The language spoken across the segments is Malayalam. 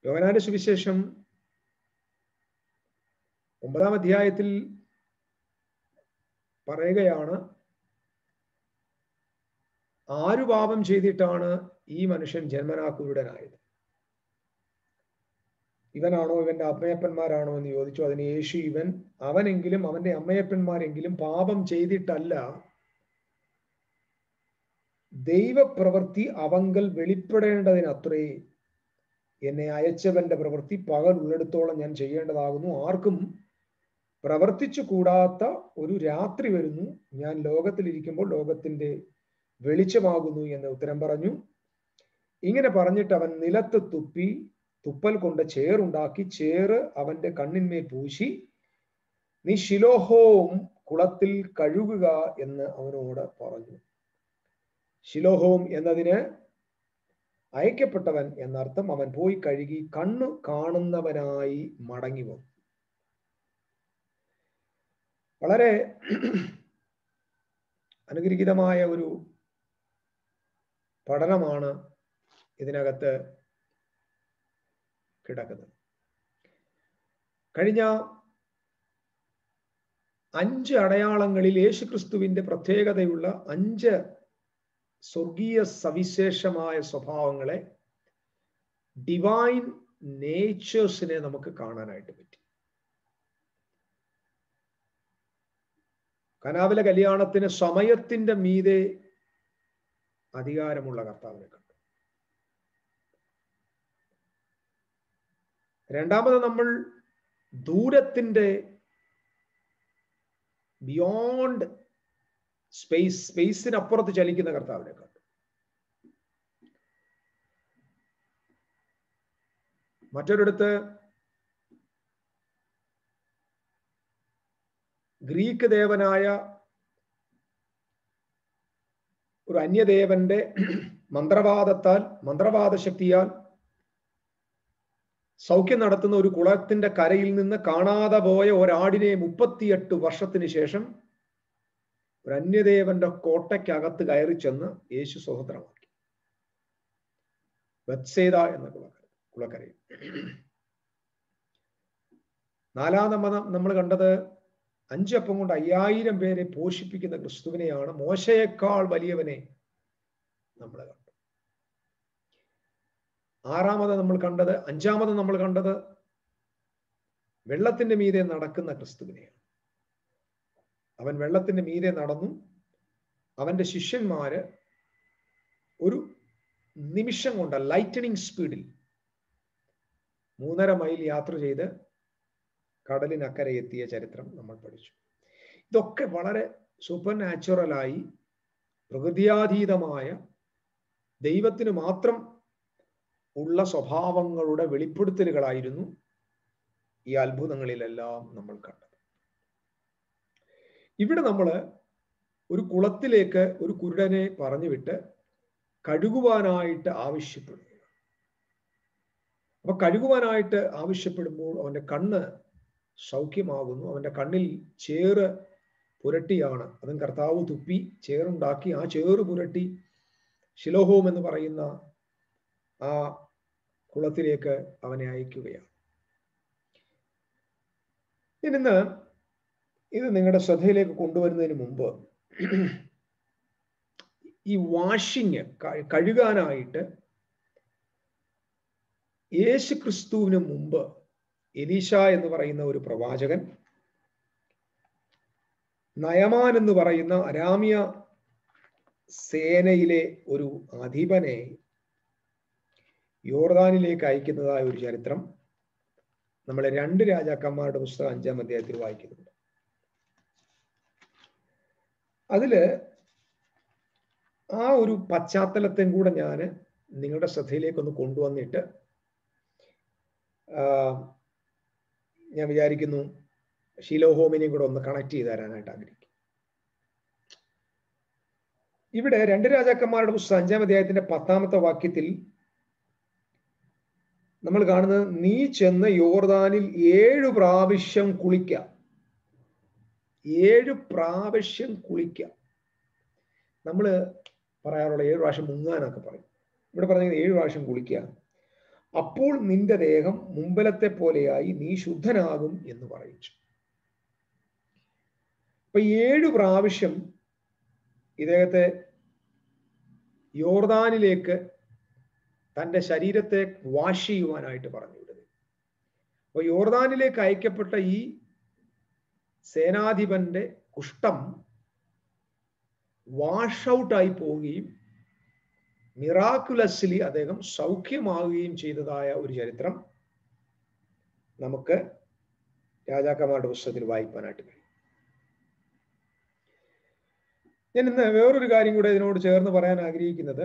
യോഹനാന്റെ സുവിശേഷം ഒമ്പതാം അധ്യായത്തിൽ പറയുകയാണ് ആരു പാപം ചെയ്തിട്ടാണ് ഈ മനുഷ്യൻ ജന്മനാ കുരുടനായത് ഇവനാണോ ഇവന്റെ അമ്മയപ്പന്മാരാണോ എന്ന് ചോദിച്ചു അതിന് യേശു ഇവൻ അവനെങ്കിലും അവന്റെ അമ്മയപ്പന്മാരെങ്കിലും പാപം ചെയ്തിട്ടല്ല ദൈവപ്രവൃത്തി അവങ്കൽ വെളിപ്പെടേണ്ടതിനത്രേ എന്നെ അയച്ചവന്റെ പ്രവൃത്തി പകൽ ഉള്ളിടത്തോളം ഞാൻ ചെയ്യേണ്ടതാകുന്നു ആർക്കും പ്രവർത്തിച്ചു കൂടാത്ത ഒരു രാത്രി വരുന്നു ഞാൻ ലോകത്തിലിരിക്കുമ്പോൾ ലോകത്തിന്റെ വെളിച്ചമാകുന്നു എന്ന് ഉത്തരം പറഞ്ഞു ഇങ്ങനെ പറഞ്ഞിട്ട് അവൻ നിലത്ത് തുപ്പി തുപ്പൽ കൊണ്ട് ചേറുണ്ടാക്കി ചേറ് അവന്റെ കണ്ണിന്മേൽ പൂശി നീ ശിലോഹോം കുളത്തിൽ കഴുകുക എന്ന് അവനോട് പറഞ്ഞു ശിലോഹോം എന്നതിന് അയക്കപ്പെട്ടവൻ എന്നർത്ഥം അവൻ പോയി കഴുകി കണ്ണു കാണുന്നവനായി മടങ്ങി വന്നു വളരെ അനുഗ്രഹീതമായ ഒരു പഠനമാണ് ഇതിനകത്ത് കിടക്കുന്നത് കഴിഞ്ഞ അഞ്ച് അടയാളങ്ങളിൽ യേശുക്രിസ്തുവിന്റെ പ്രത്യേകതയുള്ള അഞ്ച് സ്വർഗീയ സവിശേഷമായ സ്വഭാവങ്ങളെ ഡിവൈൻ നേച്ചേഴ്സിനെ നമുക്ക് കാണാനായിട്ട് പറ്റി കനാവിലെ കല്യാണത്തിന് സമയത്തിന്റെ മീതെ അധികാരമുള്ള കർത്താവിനെ കണ്ടു രണ്ടാമത് നമ്മൾ ദൂരത്തിന്റെ ബിയോണ്ട് സ്പേസ് സ്പേസിനപ്പുറത്ത് ചലിക്കുന്ന കർത്താവിനെ കണ്ടു മറ്റൊരിടത്ത് ഗ്രീക്ക് ദേവനായ ഒരു അന്യദേവന്റെ മന്ത്രവാദത്താൽ മന്ത്രവാദ ശക്തിയാൽ സൗഖ്യം നടത്തുന്ന ഒരു കുളത്തിന്റെ കരയിൽ നിന്ന് കാണാതെ പോയ ഒരാടിനെ മുപ്പത്തിയെട്ട് വർഷത്തിന് ശേഷം ഒരു അന്യദേവന്റെ കോട്ടയ്ക്കകത്ത് കയറി ചെന്ന് യേശു സ്വതന്ത്രമാക്കി ബത്സേത എന്ന കുളക്കര കുളക്കരയിൽ നാലാം നമ്മൾ കണ്ടത് അഞ്ചപ്പം കൊണ്ട് അയ്യായിരം പേരെ പോഷിപ്പിക്കുന്ന ക്രിസ്തുവിനെയാണ് മോശയേക്കാൾ വലിയവനെ നമ്മൾ കണ്ടു ആറാമത് നമ്മൾ കണ്ടത് അഞ്ചാമത് നമ്മൾ കണ്ടത് വെള്ളത്തിന്റെ മീതെ നടക്കുന്ന ക്രിസ്തുവിനെയാണ് അവൻ വെള്ളത്തിന്റെ മീതെ നടന്നു അവന്റെ ശിഷ്യന്മാര് ഒരു നിമിഷം കൊണ്ട് ലൈറ്റനിങ് സ്പീഡിൽ മൂന്നര മൈൽ യാത്ര ചെയ്ത് കടലിനക്കരെ എത്തിയ ചരിത്രം നമ്മൾ പഠിച്ചു ഇതൊക്കെ വളരെ സൂപ്പർ നാച്ചുറലായി പ്രകൃതിയാതീതമായ ദൈവത്തിന് മാത്രം ഉള്ള സ്വഭാവങ്ങളുടെ വെളിപ്പെടുത്തലുകളായിരുന്നു ഈ അത്ഭുതങ്ങളിലെല്ലാം നമ്മൾ കണ്ടത് ഇവിടെ നമ്മൾ ഒരു കുളത്തിലേക്ക് ഒരു കുരുടനെ പറഞ്ഞു വിട്ട് കഴുകുവാനായിട്ട് ആവശ്യപ്പെടുന്നു അപ്പൊ കഴുകുവാനായിട്ട് ആവശ്യപ്പെടുമ്പോൾ അവന്റെ കണ്ണ് സൗഖ്യമാകുന്നു അവന്റെ കണ്ണിൽ ചേറ് പുരട്ടിയാണ് അതും കർത്താവ് തുപ്പി ചേറുണ്ടാക്കി ആ ചേറ് പുരട്ടി ശിലോഹോം എന്ന് പറയുന്ന ആ കുളത്തിലേക്ക് അവനെ അയക്കുകയാണ് ഇന്ന് ഇത് നിങ്ങളുടെ ശ്രദ്ധയിലേക്ക് കൊണ്ടുവരുന്നതിന് മുമ്പ് ഈ വാഷിങ് കഴുകാനായിട്ട് യേശു ക്രിസ്തുവിന് മുമ്പ് എലീഷ എന്ന് പറയുന്ന ഒരു പ്രവാചകൻ നയമാൻ എന്ന് പറയുന്ന അരാമ്യ സേനയിലെ ഒരു അധിപനെ യോർദാനിലേക്ക് അയക്കുന്നതായ ഒരു ചരിത്രം നമ്മൾ രണ്ട് രാജാക്കന്മാരുടെ പുസ്തകം അഞ്ചാം അധ്യായത്തിൽ വായിക്കുന്നുണ്ട് അതില് ആ ഒരു പശ്ചാത്തലത്തെയും കൂടെ ഞാൻ നിങ്ങളുടെ ശ്രദ്ധയിലേക്ക് ഒന്ന് കൊണ്ടുവന്നിട്ട് ഞാൻ വിചാരിക്കുന്നു ഷീലോഹോമിനെയും കൂടെ ഒന്ന് കണക്ട് ചെയ്ത് തരാനായിട്ട് ആഗ്രഹിക്കും ഇവിടെ രണ്ട് രാജാക്കന്മാരുടെ പുസ്തകം അഞ്ചാം അധ്യായത്തിന്റെ പത്താമത്തെ വാക്യത്തിൽ നമ്മൾ കാണുന്നത് നീ ചെന്ന് യോർദാനിൽ ഏഴു പ്രാവശ്യം കുളിക്കാം ഏഴു പ്രാവശ്യം കുളിക്കാം നമ്മൾ പറയാറുള്ള ഏഴു പ്രാവശ്യം മുങ്ങാനൊക്കെ പറയും ഇവിടെ പറഞ്ഞത് ഏഴു പ്രാവശ്യം കുളിക്കുക അപ്പോൾ നിന്റെ ദേഹം മുമ്പലത്തെ പോലെയായി നീ ശുദ്ധനാകും എന്ന് പറയിച്ചു അപ്പൊ ഏഴു പ്രാവശ്യം ഇദ്ദേഹത്തെ യോർദാനിലേക്ക് തൻ്റെ ശരീരത്തെ വാഷ് ചെയ്യുവാനായിട്ട് പറഞ്ഞു വിടുന്നത് അപ്പൊ യോർദാനിലേക്ക് അയക്കപ്പെട്ട ഈ സേനാധിപന്റെ കുഷ്ഠം വാഷ് ഔട്ടായി പോവുകയും മിറാക്കുലസ്ലി അദ്ദേഹം സൗഖ്യമാവുകയും ചെയ്തതായ ഒരു ചരിത്രം നമുക്ക് രാജാക്കന്മാരുടെ പുസ്തകത്തിൽ വായിക്കാനായിട്ട് കഴിയും ഞാൻ ഇന്ന് വേറൊരു കാര്യം കൂടെ ഇതിനോട് ചേർന്ന് പറയാൻ ആഗ്രഹിക്കുന്നത്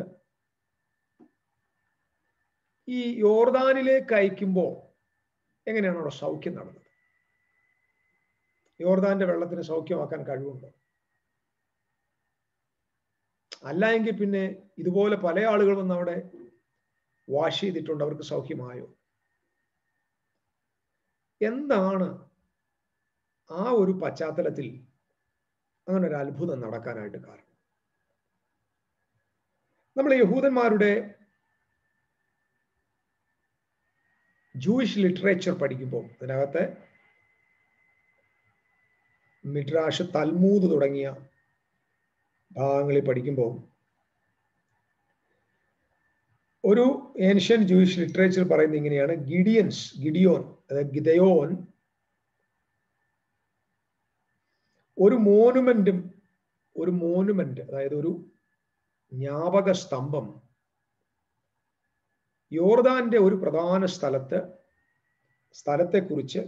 ഈ യോർദാനിലേക്ക് അയക്കുമ്പോൾ എങ്ങനെയാണ് അവിടെ സൗഖ്യം നടന്നത് യോർദാന്റെ വെള്ളത്തിന് സൗഖ്യമാക്കാൻ കഴിവുണ്ടോ അല്ല എങ്കിൽ പിന്നെ ഇതുപോലെ പല ആളുകൾ വന്ന് അവിടെ വാഷ് ചെയ്തിട്ടുണ്ട് അവർക്ക് സൗഖ്യമായോ എന്താണ് ആ ഒരു പശ്ചാത്തലത്തിൽ അങ്ങനെ ഒരു അത്ഭുതം നടക്കാനായിട്ട് കാരണം നമ്മൾ യഹൂദന്മാരുടെ ജൂയിഷ് ലിറ്ററേച്ചർ പഠിക്കുമ്പോൾ അതിനകത്ത് മിഡ്രാഷ് തൽമൂത് തുടങ്ങിയ ഭാഗങ്ങളിൽ പഠിക്കുമ്പോൾ ഒരു ഏൻഷ്യൻ ജൂയിഷ് ലിറ്ററേച്ചർ പറയുന്നത് ഇങ്ങനെയാണ് ഗിഡിയൻസ് ഗിഡിയോൻ അതായത് ഗിദയോൻ ഒരു മോനുമെന്റും ഒരു മോനുമെന്റ് അതായത് ഒരു ജ്ഞാപക സ്തംഭം യോർദാന്റെ ഒരു പ്രധാന സ്ഥലത്ത് സ്ഥലത്തെക്കുറിച്ച്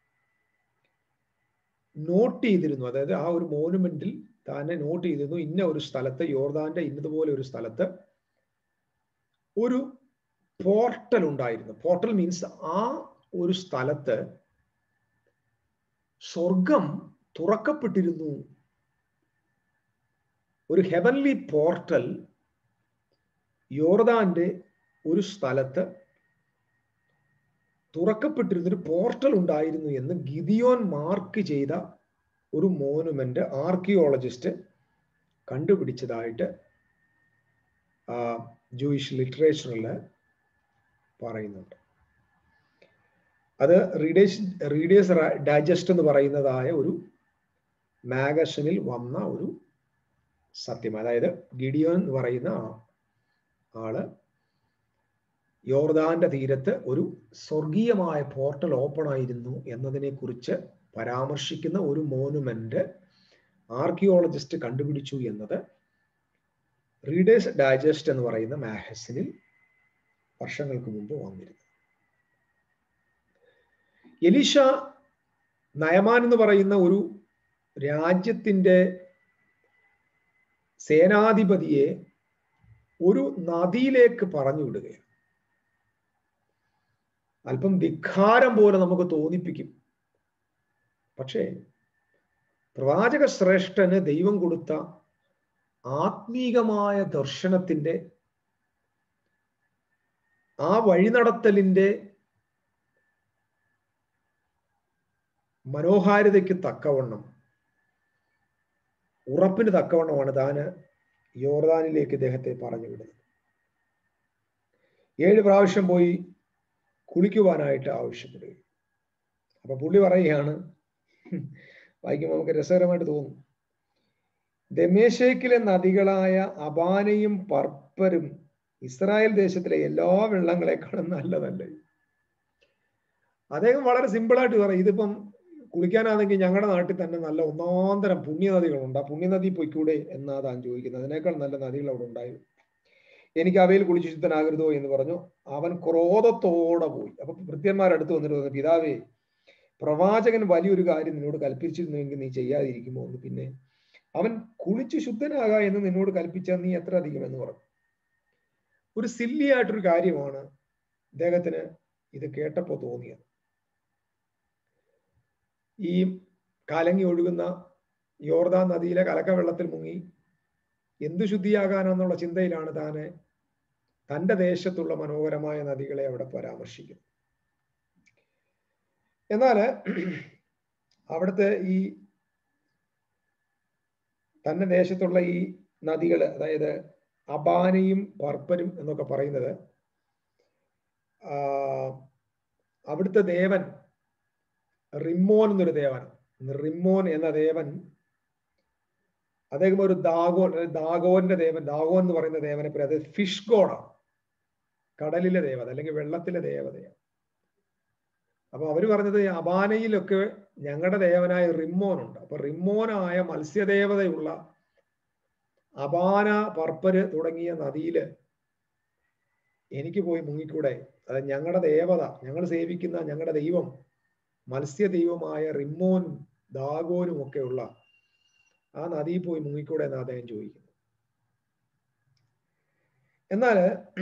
നോട്ട് ചെയ്തിരുന്നു അതായത് ആ ഒരു മോനുമെന്റിൽ താനെ നോട്ട് ചെയ്തിരുന്നു ഇന്ന ഒരു സ്ഥലത്ത് യോർദാന്റെ ഇന്നതുപോലെ ഒരു സ്ഥലത്ത് ഒരു പോർട്ടൽ ഉണ്ടായിരുന്നു പോർട്ടൽ മീൻസ് ആ ഒരു സ്ഥലത്ത് സ്വർഗം തുറക്കപ്പെട്ടിരുന്നു ഒരു ഹെവൻലി പോർട്ടൽ യോർദാന്റെ ഒരു സ്ഥലത്ത് തുറക്കപ്പെട്ടിരുന്ന ഒരു പോർട്ടൽ ഉണ്ടായിരുന്നു എന്ന് ഗിദിയോൻ മാർക്ക് ചെയ്ത ഒരു മോനുമെന്റ് ആർക്കിയോളജിസ്റ്റ് കണ്ടുപിടിച്ചതായിട്ട് ജൂയിഷ് ലിറ്ററേച്ചറിൽ പറയുന്നുണ്ട് അത് റീഡേഴ്സ് റീഡേഴ്സ് ഡൈജസ്റ്റ് എന്ന് പറയുന്നതായ ഒരു മാഗസിനിൽ വന്ന ഒരു സത്യം അതായത് ഗിഡിയോൻ എന്ന് പറയുന്ന ആള് യോർദാന്റെ തീരത്ത് ഒരു സ്വർഗീയമായ പോർട്ടൽ ഓപ്പൺ ആയിരുന്നു എന്നതിനെ കുറിച്ച് പരാമർശിക്കുന്ന ഒരു മോനുമെന്റ് ആർക്കിയോളജിസ്റ്റ് കണ്ടുപിടിച്ചു എന്നത് റീഡേഴ്സ് ഡൈജസ്റ്റ് എന്ന് പറയുന്ന മാഗസിനിൽ വർഷങ്ങൾക്ക് മുമ്പ് വന്നിരുന്നു എലിഷ നയമാൻ എന്ന് പറയുന്ന ഒരു രാജ്യത്തിൻ്റെ സേനാധിപതിയെ ഒരു നദിയിലേക്ക് പറഞ്ഞു വിടുകയാണ് അല്പം ധിക്കാരം പോലെ നമുക്ക് തോന്നിപ്പിക്കും പക്ഷേ പ്രവാചക ശ്രേഷ്ഠന് ദൈവം കൊടുത്ത ആത്മീകമായ ദർശനത്തിന്റെ ആ വഴിനടത്തലിന്റെ മനോഹാരിതയ്ക്ക് തക്കവണ്ണം ഉറപ്പിന് തക്കവണ്ണമാണ് താന് യോർദാനിലേക്ക് ഇദ്ദേഹത്തെ പറഞ്ഞു വിടുന്നത് ഏഴ് പ്രാവശ്യം പോയി കുളിക്കുവാനായിട്ട് ആവശ്യപ്പെടുക അപ്പൊ പുള്ളി പറയുകയാണ് വായിക്കുമ്പോൾ നമുക്ക് രസകരമായിട്ട് തോന്നും ദമേശേക്കിലെ നദികളായ അബാനയും പർപ്പരും ഇസ്രായേൽ ദേശത്തിലെ എല്ലാ വെള്ളങ്ങളെക്കാളും നല്ലതല്ലേ അദ്ദേഹം വളരെ സിമ്പിളായിട്ട് പറയും ഇതിപ്പം കുളിക്കാനാണെങ്കിൽ ഞങ്ങളുടെ നാട്ടിൽ തന്നെ നല്ല ഒന്നാന്തരം പുണ്യനദികളുണ്ട് ആ പുണ്യനദി പൊയ്ക്കൂടെ എന്നാ താൻ ചോദിക്കുന്നത് അതിനേക്കാൾ നല്ല നദികൾ അവിടെ ഉണ്ടായിരുന്നു എനിക്ക് അവയിൽ കുളിച്ച് ശുദ്ധനാകരുതോ എന്ന് പറഞ്ഞു അവൻ ക്രോധത്തോടെ പോയി അപ്പൊ ഭൃത്യന്മാരടുത്ത് വന്നിട്ട് പറഞ്ഞു പിതാവേ പ്രവാചകൻ വലിയൊരു കാര്യം നിന്നോട് കൽപ്പിച്ചിരുന്നുവെങ്കിൽ നീ ചെയ്യാതിരിക്കുമോ എന്ന് പിന്നെ അവൻ കുളിച്ച് ശുദ്ധനാകാ എന്ന് നിന്നോട് കൽപ്പിച്ചാൽ നീ എത്ര അധികം എന്ന് പറഞ്ഞു ഒരു സില്ലി ആയിട്ടൊരു കാര്യമാണ് ഇദ്ദേഹത്തിന് ഇത് കേട്ടപ്പോൾ തോന്നിയത് ഈ കലങ്ങി ഒഴുകുന്ന യോർദാൻ നദിയിലെ കലക്ക വെള്ളത്തിൽ മുങ്ങി എന്തു ശുദ്ധിയാകാനെന്നുള്ള ചിന്തയിലാണ് താന് തൻ്റെ ദേശത്തുള്ള മനോഹരമായ നദികളെ അവിടെ പരാമർശിക്കുന്നത് എന്നാൽ അവിടുത്തെ ഈ തൻ്റെ ദേശത്തുള്ള ഈ നദികൾ അതായത് അബാനയും പർപ്പനും എന്നൊക്കെ പറയുന്നത് അവിടുത്തെ ദേവൻ റിമ്മോൻ എന്നൊരു ദേവൻ റിമ്മോൻ എന്ന ദേവൻ അദ്ദേഹം ഒരു ദാഗോൻ ദാഗോന്റെ ദേവൻ ദാഗോൻ എന്ന് പറയുന്ന ദേവനെ പേര് അത് ഫിഷ് ഗോഡാണ് കടലിലെ ദേവത അല്ലെങ്കിൽ വെള്ളത്തിലെ ദേവതയാണ് അപ്പൊ അവര് പറഞ്ഞത് അബാനയിലൊക്കെ ഞങ്ങളുടെ ദേവനായ റിമ്മോൻ ഉണ്ട് അപ്പൊ റിമ്മോനായ മത്സ്യദേവതയുള്ള അബാന പർപ്പര് തുടങ്ങിയ നദിയില് എനിക്ക് പോയി മുങ്ങിക്കൂടെ അത് ഞങ്ങളുടെ ദേവത ഞങ്ങൾ സേവിക്കുന്ന ഞങ്ങളുടെ ദൈവം മത്സ്യ ദൈവമായ റിമ്മോനും ദാഗോനും ഒക്കെ ഉള്ള ആ നദിയിൽ പോയി മുങ്ങിക്കൂടെ എന്ന് അദ്ദേഹം ചോദിക്കുന്നു എന്നാൽ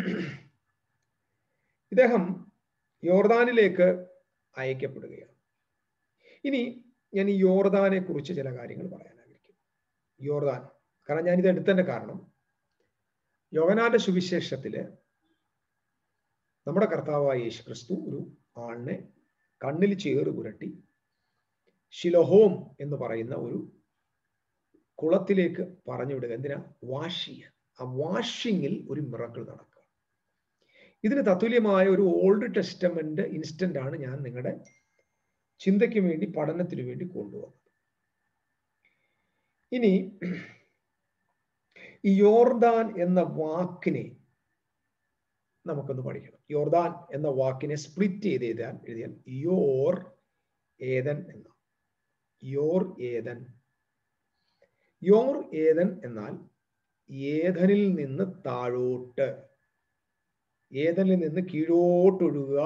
ഇദ്ദേഹം യോർദാനിലേക്ക് അയക്കപ്പെടുകയാണ് ഇനി ഞാൻ ഈ യോർദാനെ കുറിച്ച് ചില കാര്യങ്ങൾ പറയാൻ ആഗ്രഹിക്കും യോർദാൻ കാരണം ഞാനിത് എടുത്തതിന്റെ കാരണം യോഗനാന്റെ സുവിശേഷത്തില് നമ്മുടെ കർത്താവായ യേശു ക്രിസ്തു ഒരു ആണിനെ കണ്ണിൽ ചേറ് പുരട്ടി ശിലഹോം എന്ന് പറയുന്ന ഒരു കുളത്തിലേക്ക് പറഞ്ഞു വിടുക എന്തിനാ വാഷ് ചെയ്യാൻ ആ വാഷിങ്ങിൽ ഒരു മിറക്കിൾ നടക്കുക ഇതിന് തത്തുല്യമായ ഒരു ഓൾഡ് ടെസ്റ്റമെന്റ് ഇൻസ്റ്റന്റ് ആണ് ഞാൻ നിങ്ങളുടെ ചിന്തയ്ക്ക് വേണ്ടി പഠനത്തിന് വേണ്ടി കൊണ്ടുവന്നത് ഇനി ഈ യോർദാൻ എന്ന വാക്കിനെ നമുക്കൊന്ന് പഠിക്കണം യോർദാൻ എന്ന വാക്കിനെ സ്പ്ലിറ്റ് ചെയ്ത് എഴുതാൻ എഴുതിയാൽ യോർ ഏതൻ എന്ന യോർ ഏതൻ യോർ ഏതൻ എന്നാൽ ഏതനിൽ നിന്ന് താഴോട്ട് ഏതനിൽ നിന്ന് കീഴോട്ടൊഴുകുക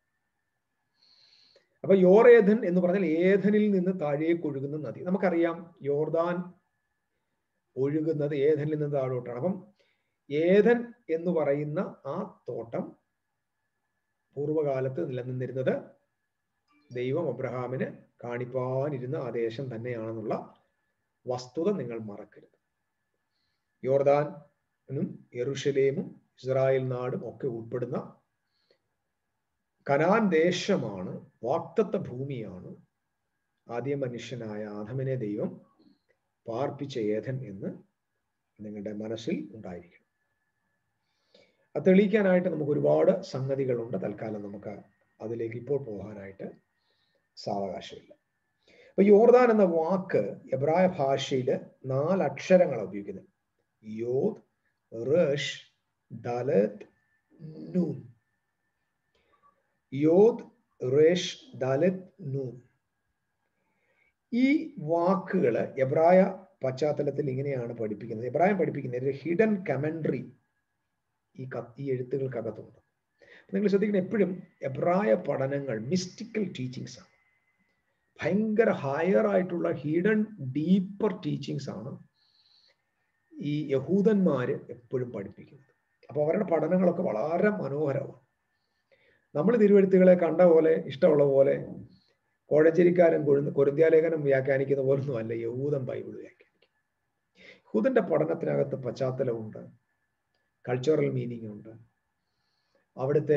അപ്പൊ യോറേധൻ എന്ന് പറഞ്ഞാൽ ഏധനിൽ നിന്ന് താഴേക്ക് ഒഴുകുന്ന നദി നമുക്കറിയാം യോർദാൻ ഒഴുകുന്നത് ഏധനിൽ നിന്ന് താഴോട്ടാണ് അപ്പം ഏധൻ എന്ന് പറയുന്ന ആ തോട്ടം പൂർവകാലത്ത് നിലനിന്നിരുന്നത് ദൈവം അബ്രഹാമിന് കാണിപ്പാനിരുന്ന ആ ദേശം തന്നെയാണെന്നുള്ള വസ്തുത നിങ്ങൾ മറക്കരുത് യോർദാനും യെറുഷലേമും ഇസ്രായേൽ നാടും ഒക്കെ ഉൾപ്പെടുന്ന കനാൻ ദേശമാണ് വാക്തത്വ ഭൂമിയാണ് ആദ്യ മനുഷ്യനായ ആദമിനെ ദൈവം പാർപ്പിച്ച ഏതൻ എന്ന് നിങ്ങളുടെ മനസ്സിൽ ഉണ്ടായിരിക്കണം അത് തെളിയിക്കാനായിട്ട് നമുക്ക് ഒരുപാട് സംഗതികളുണ്ട് തൽക്കാലം നമുക്ക് അതിലേക്ക് ഇപ്പോൾ പോകാനായിട്ട് സാവകാശമില്ല അപ്പൊ യോർദാൻ എന്ന വാക്ക് എബ്രായ ഭാഷയിൽ നാല് അക്ഷരങ്ങൾ ഉപയോഗിക്കുന്നത് യോദ് റഷ് ദലത് നൂൻ യോദ് റേഷ് ദലത് നൂൻ ഈ വാക്കുകൾ എബ്രായ പശ്ചാത്തലത്തിൽ ഇങ്ങനെയാണ് പഠിപ്പിക്കുന്നത് എബ്രായം പഠിപ്പിക്കുന്നത് ഒരു ഹിഡൻ കമൻട്രി ഈ ഈ എഴുത്തുകൾക്കകത്തുണ്ട് നിങ്ങൾ ശ്രദ്ധിക്കണം എപ്പോഴും എബ്രായ പഠനങ്ങൾ മിസ്റ്റിക്കൽ ടീച്ചിങ്സ് ആണ് ഭയങ്കര ഹയർ ആയിട്ടുള്ള ഹിഡൻ ഡീപ്പർ ടീച്ചിങ്സ് ആണ് ഈ യഹൂദന്മാര് എപ്പോഴും പഠിപ്പിക്കുന്നത് അപ്പൊ അവരുടെ പഠനങ്ങളൊക്കെ വളരെ മനോഹരമാണ് നമ്മൾ തിരുവഴുത്തുകളെ കണ്ട പോലെ ഇഷ്ടമുള്ള പോലെ കോഴഞ്ചേരിക്കാരൻ കൊരുന്ത്യാലേഖനം വ്യാഖ്യാനിക്കുന്ന പോലൊന്നും അല്ല യഹൂദൻ ബൈബിൾ വ്യാഖ്യാനിക്കും യഹൂദന്റെ പഠനത്തിനകത്ത് പശ്ചാത്തലമുണ്ട് കൾച്ചറൽ മീനിങ് ഉണ്ട് അവിടുത്തെ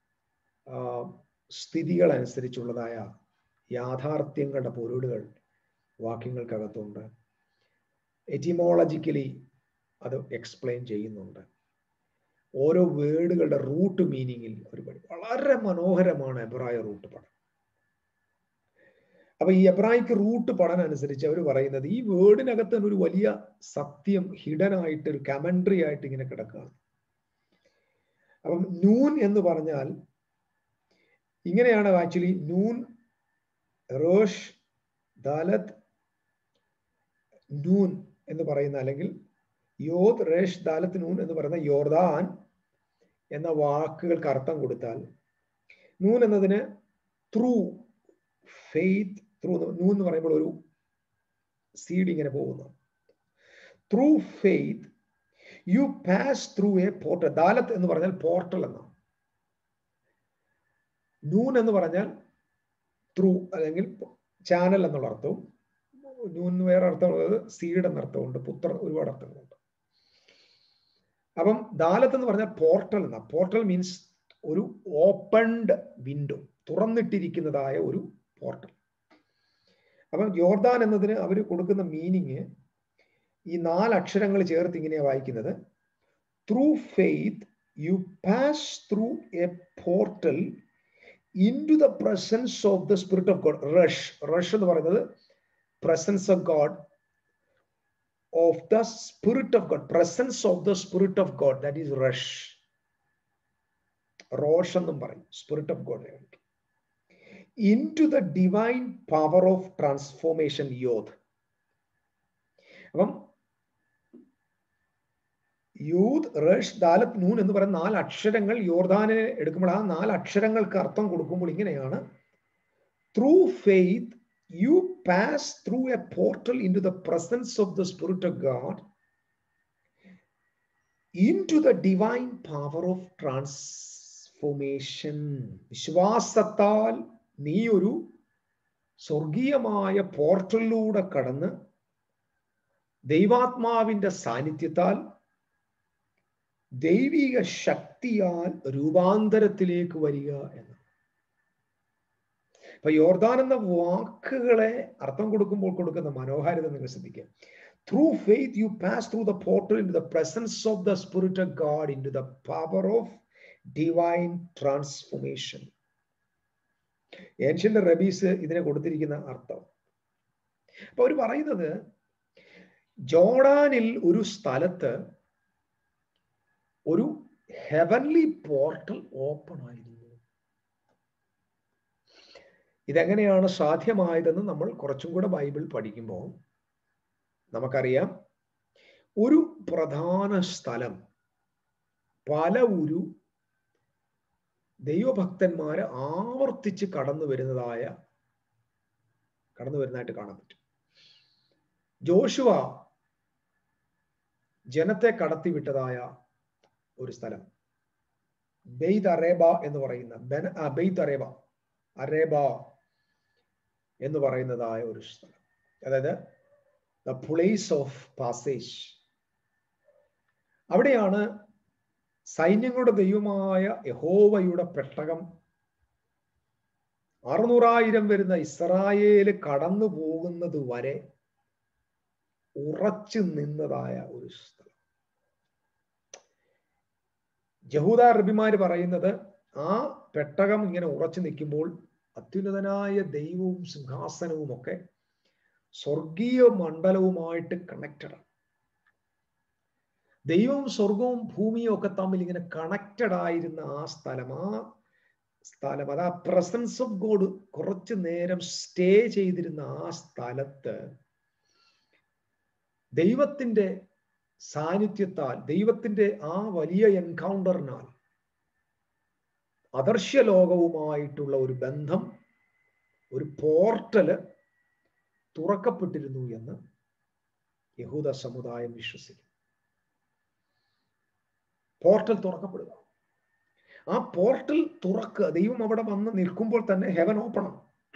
സ്ഥിതികൾ അനുസരിച്ചുള്ളതായ യാഥാർത്ഥ്യങ്ങളുടെ പൊരുളുകൾ വാക്യങ്ങൾക്കകത്തുണ്ട് എറ്റിമോളജിക്കലി അത് എക്സ്പ്ലെയിൻ ചെയ്യുന്നുണ്ട് ഓരോ വേർഡുകളുടെ റൂട്ട് മീനിങ്ങിൽ ഒരു വളരെ മനോഹരമാണ് എബ്രായ റൂട്ട് പഠനം അപ്പൊ ഈ എബ്രായിക്ക് റൂട്ട് പഠനം അനുസരിച്ച് അവർ പറയുന്നത് ഈ വേർഡിനകത്ത് ഒരു വലിയ സത്യം ഹിഡൻ ആയിട്ട് ഒരു കമൻട്രി ആയിട്ട് ഇങ്ങനെ കിടക്കുകയാണ് അപ്പം നൂൻ എന്ന് പറഞ്ഞാൽ ഇങ്ങനെയാണ് ആക്ച്വലി നൂൻ റോഷ് ദാലത്ത് നൂൻ എന്ന് പറയുന്ന അല്ലെങ്കിൽ യോദ് റേഷ് ദാലത്ത് നൂൻ എന്ന് പറയുന്ന യോർദാൻ എന്ന വാക്കുകൾക്ക് അർത്ഥം കൊടുത്താൽ നൂൻ എന്നതിന് ത്രൂ ഫെയ്ത്ത് ത്രൂ നൂൻ എന്ന് പറയുമ്പോൾ ഒരു സീഡ് ഇങ്ങനെ പോകുന്നു through faith you pass through a portal daleth എന്ന് പറഞ്ഞാൽ പോർട്ടൽ എന്നാണ് നൂൻ എന്ന് പറഞ്ഞാൽ ത്രൂ അല്ലെങ്കിൽ ചാനൽ എന്നുള്ള അർത്ഥവും നൂൻ വേറെ അർത്ഥമുള്ളത് സീഡ് എന്ന അർത്ഥമുണ്ട് പുത്ര ഒരുപാട് അർത്ഥങ്ങളുണ്ട് അപ്പം ദാലത്ത് എന്ന് പറഞ്ഞാൽ പോർട്ടൽ എന്ന പോർട്ടൽ മീൻസ് ഒരു ഓപ്പൺഡ് വിൻഡോ തുറന്നിട്ടിരിക്കുന്നതായ ഒരു പോർട്ടൽ അപ്പം യോർദാൻ എന്നതിന് അവർ കൊടുക്കുന്ന മീനിങ് ഈ നാല് അക്ഷരങ്ങൾ ചേർത്ത് ഇങ്ങനെയാണ് വായിക്കുന്നത് through faith you pass through a portal into the presence of the spirit of God resh resh എന്ന് പറയുന്നത് presence of God of the spirit of God presence of the spirit of God that is resh rosh എന്നും പറയും spirit of God into the divine power of transformation yod അപ്പം യൂത്ത് റഷ് ദാലത്ത് നൂൻ എന്ന് പറയുന്ന നാല് അക്ഷരങ്ങൾ യോർദാനെ എടുക്കുമ്പോൾ ആ നാല് അക്ഷരങ്ങൾക്ക് അർത്ഥം കൊടുക്കുമ്പോൾ ഇങ്ങനെയാണ് through faith you pass through a portal into the presence of the spirit of God into the divine power of transformation വിശ്വാസത്താൽ നീ ഒരു സ്വർഗീയമായ പോർട്ടലിലൂടെ കടന്ന് ദൈവാത്മാവിന്റെ സാന്നിധ്യത്താൽ ദൈവിക ശക്തിയാൽ രൂപാന്തരത്തിലേക്ക് വരിക എന്ന് അപ്പൊ യോർദാൻ എന്ന വാക്കുകളെ അർത്ഥം കൊടുക്കുമ്പോൾ കൊടുക്കുന്ന മനോഹാരിത നിങ്ങൾ ശ്രദ്ധിക്കുക through faith you pass through the portal in the presence of the spirit of God into the power of divine transformation ancient rabbis ഇതിനെ കൊടുത്തിരിക്കുന്ന അർത്ഥം അപ്പൊ അവർ പറയുന്നത് ജോർഡാനിൽ ഒരു സ്ഥലത്ത് ഒരു ഹെവൻലി പോർട്ടൽ ഓപ്പൺ ആയിരുന്നു ഇതെങ്ങനെയാണ് സാധ്യമായതെന്ന് നമ്മൾ കുറച്ചും കൂടെ ബൈബിൾ പഠിക്കുമ്പോൾ നമുക്കറിയാം ഒരു പ്രധാന സ്ഥലം പല ഒരു ദൈവഭക്തന്മാര് ആവർത്തിച്ച് കടന്നു വരുന്നതായ കടന്നു വരുന്നതായിട്ട് കാണാൻ പറ്റും ജോഷുവ ജനത്തെ കടത്തിവിട്ടതായ ഒരു സ്ഥലം ബെയ്ത് അറേബ എന്ന് പറയുന്ന ബെൻ ബെയ്ത് അറേബ അറേബ എന്ന് പറയുന്നതായ ഒരു സ്ഥലം അതായത് ദ പ്ലേസ് ഓഫ് പാസേജ് അവിടെയാണ് സൈന്യങ്ങളുടെ ദൈവമായ യഹോവയുടെ പെട്ടകം അറുന്നൂറായിരം വരുന്ന ഇസ്രായേല് കടന്നു പോകുന്നത് വരെ ഉറച്ചു നിന്നതായ ഒരു സ്ഥലം ജഹൂദ റബിമാര് പറയുന്നത് ആ പെട്ടകം ഇങ്ങനെ ഉറച്ചു നിൽക്കുമ്പോൾ അത്യുന്നതനായ ദൈവവും സിംഹാസനവും ഒക്കെ സ്വർഗീയ മണ്ഡലവുമായിട്ട് കണക്റ്റഡ് ആണ് ദൈവവും സ്വർഗവും ഭൂമിയും ഒക്കെ തമ്മിൽ ഇങ്ങനെ കണക്റ്റഡ് ആയിരുന്ന ആ സ്ഥലം ആ സ്ഥലം അത് ആ പ്രസൻസ് ഓഫ് ഗോഡ് കുറച്ചു നേരം സ്റ്റേ ചെയ്തിരുന്ന ആ സ്ഥലത്ത് ദൈവത്തിന്റെ സാന്നിധ്യത്താൽ ദൈവത്തിന്റെ ആ വലിയ എൻകൗണ്ടറിനാൽ അദർശ്യ ലോകവുമായിട്ടുള്ള ഒരു ബന്ധം ഒരു പോർട്ടല് തുറക്കപ്പെട്ടിരുന്നു എന്ന് യഹൂദ സമുദായം വിശ്വസിക്കുന്നു പോർട്ടൽ തുറക്കപ്പെടുക ആ പോർട്ടൽ തുറക്കുക ദൈവം അവിടെ വന്ന് നിൽക്കുമ്പോൾ തന്നെ ഹെവൻ ഓപ്പണം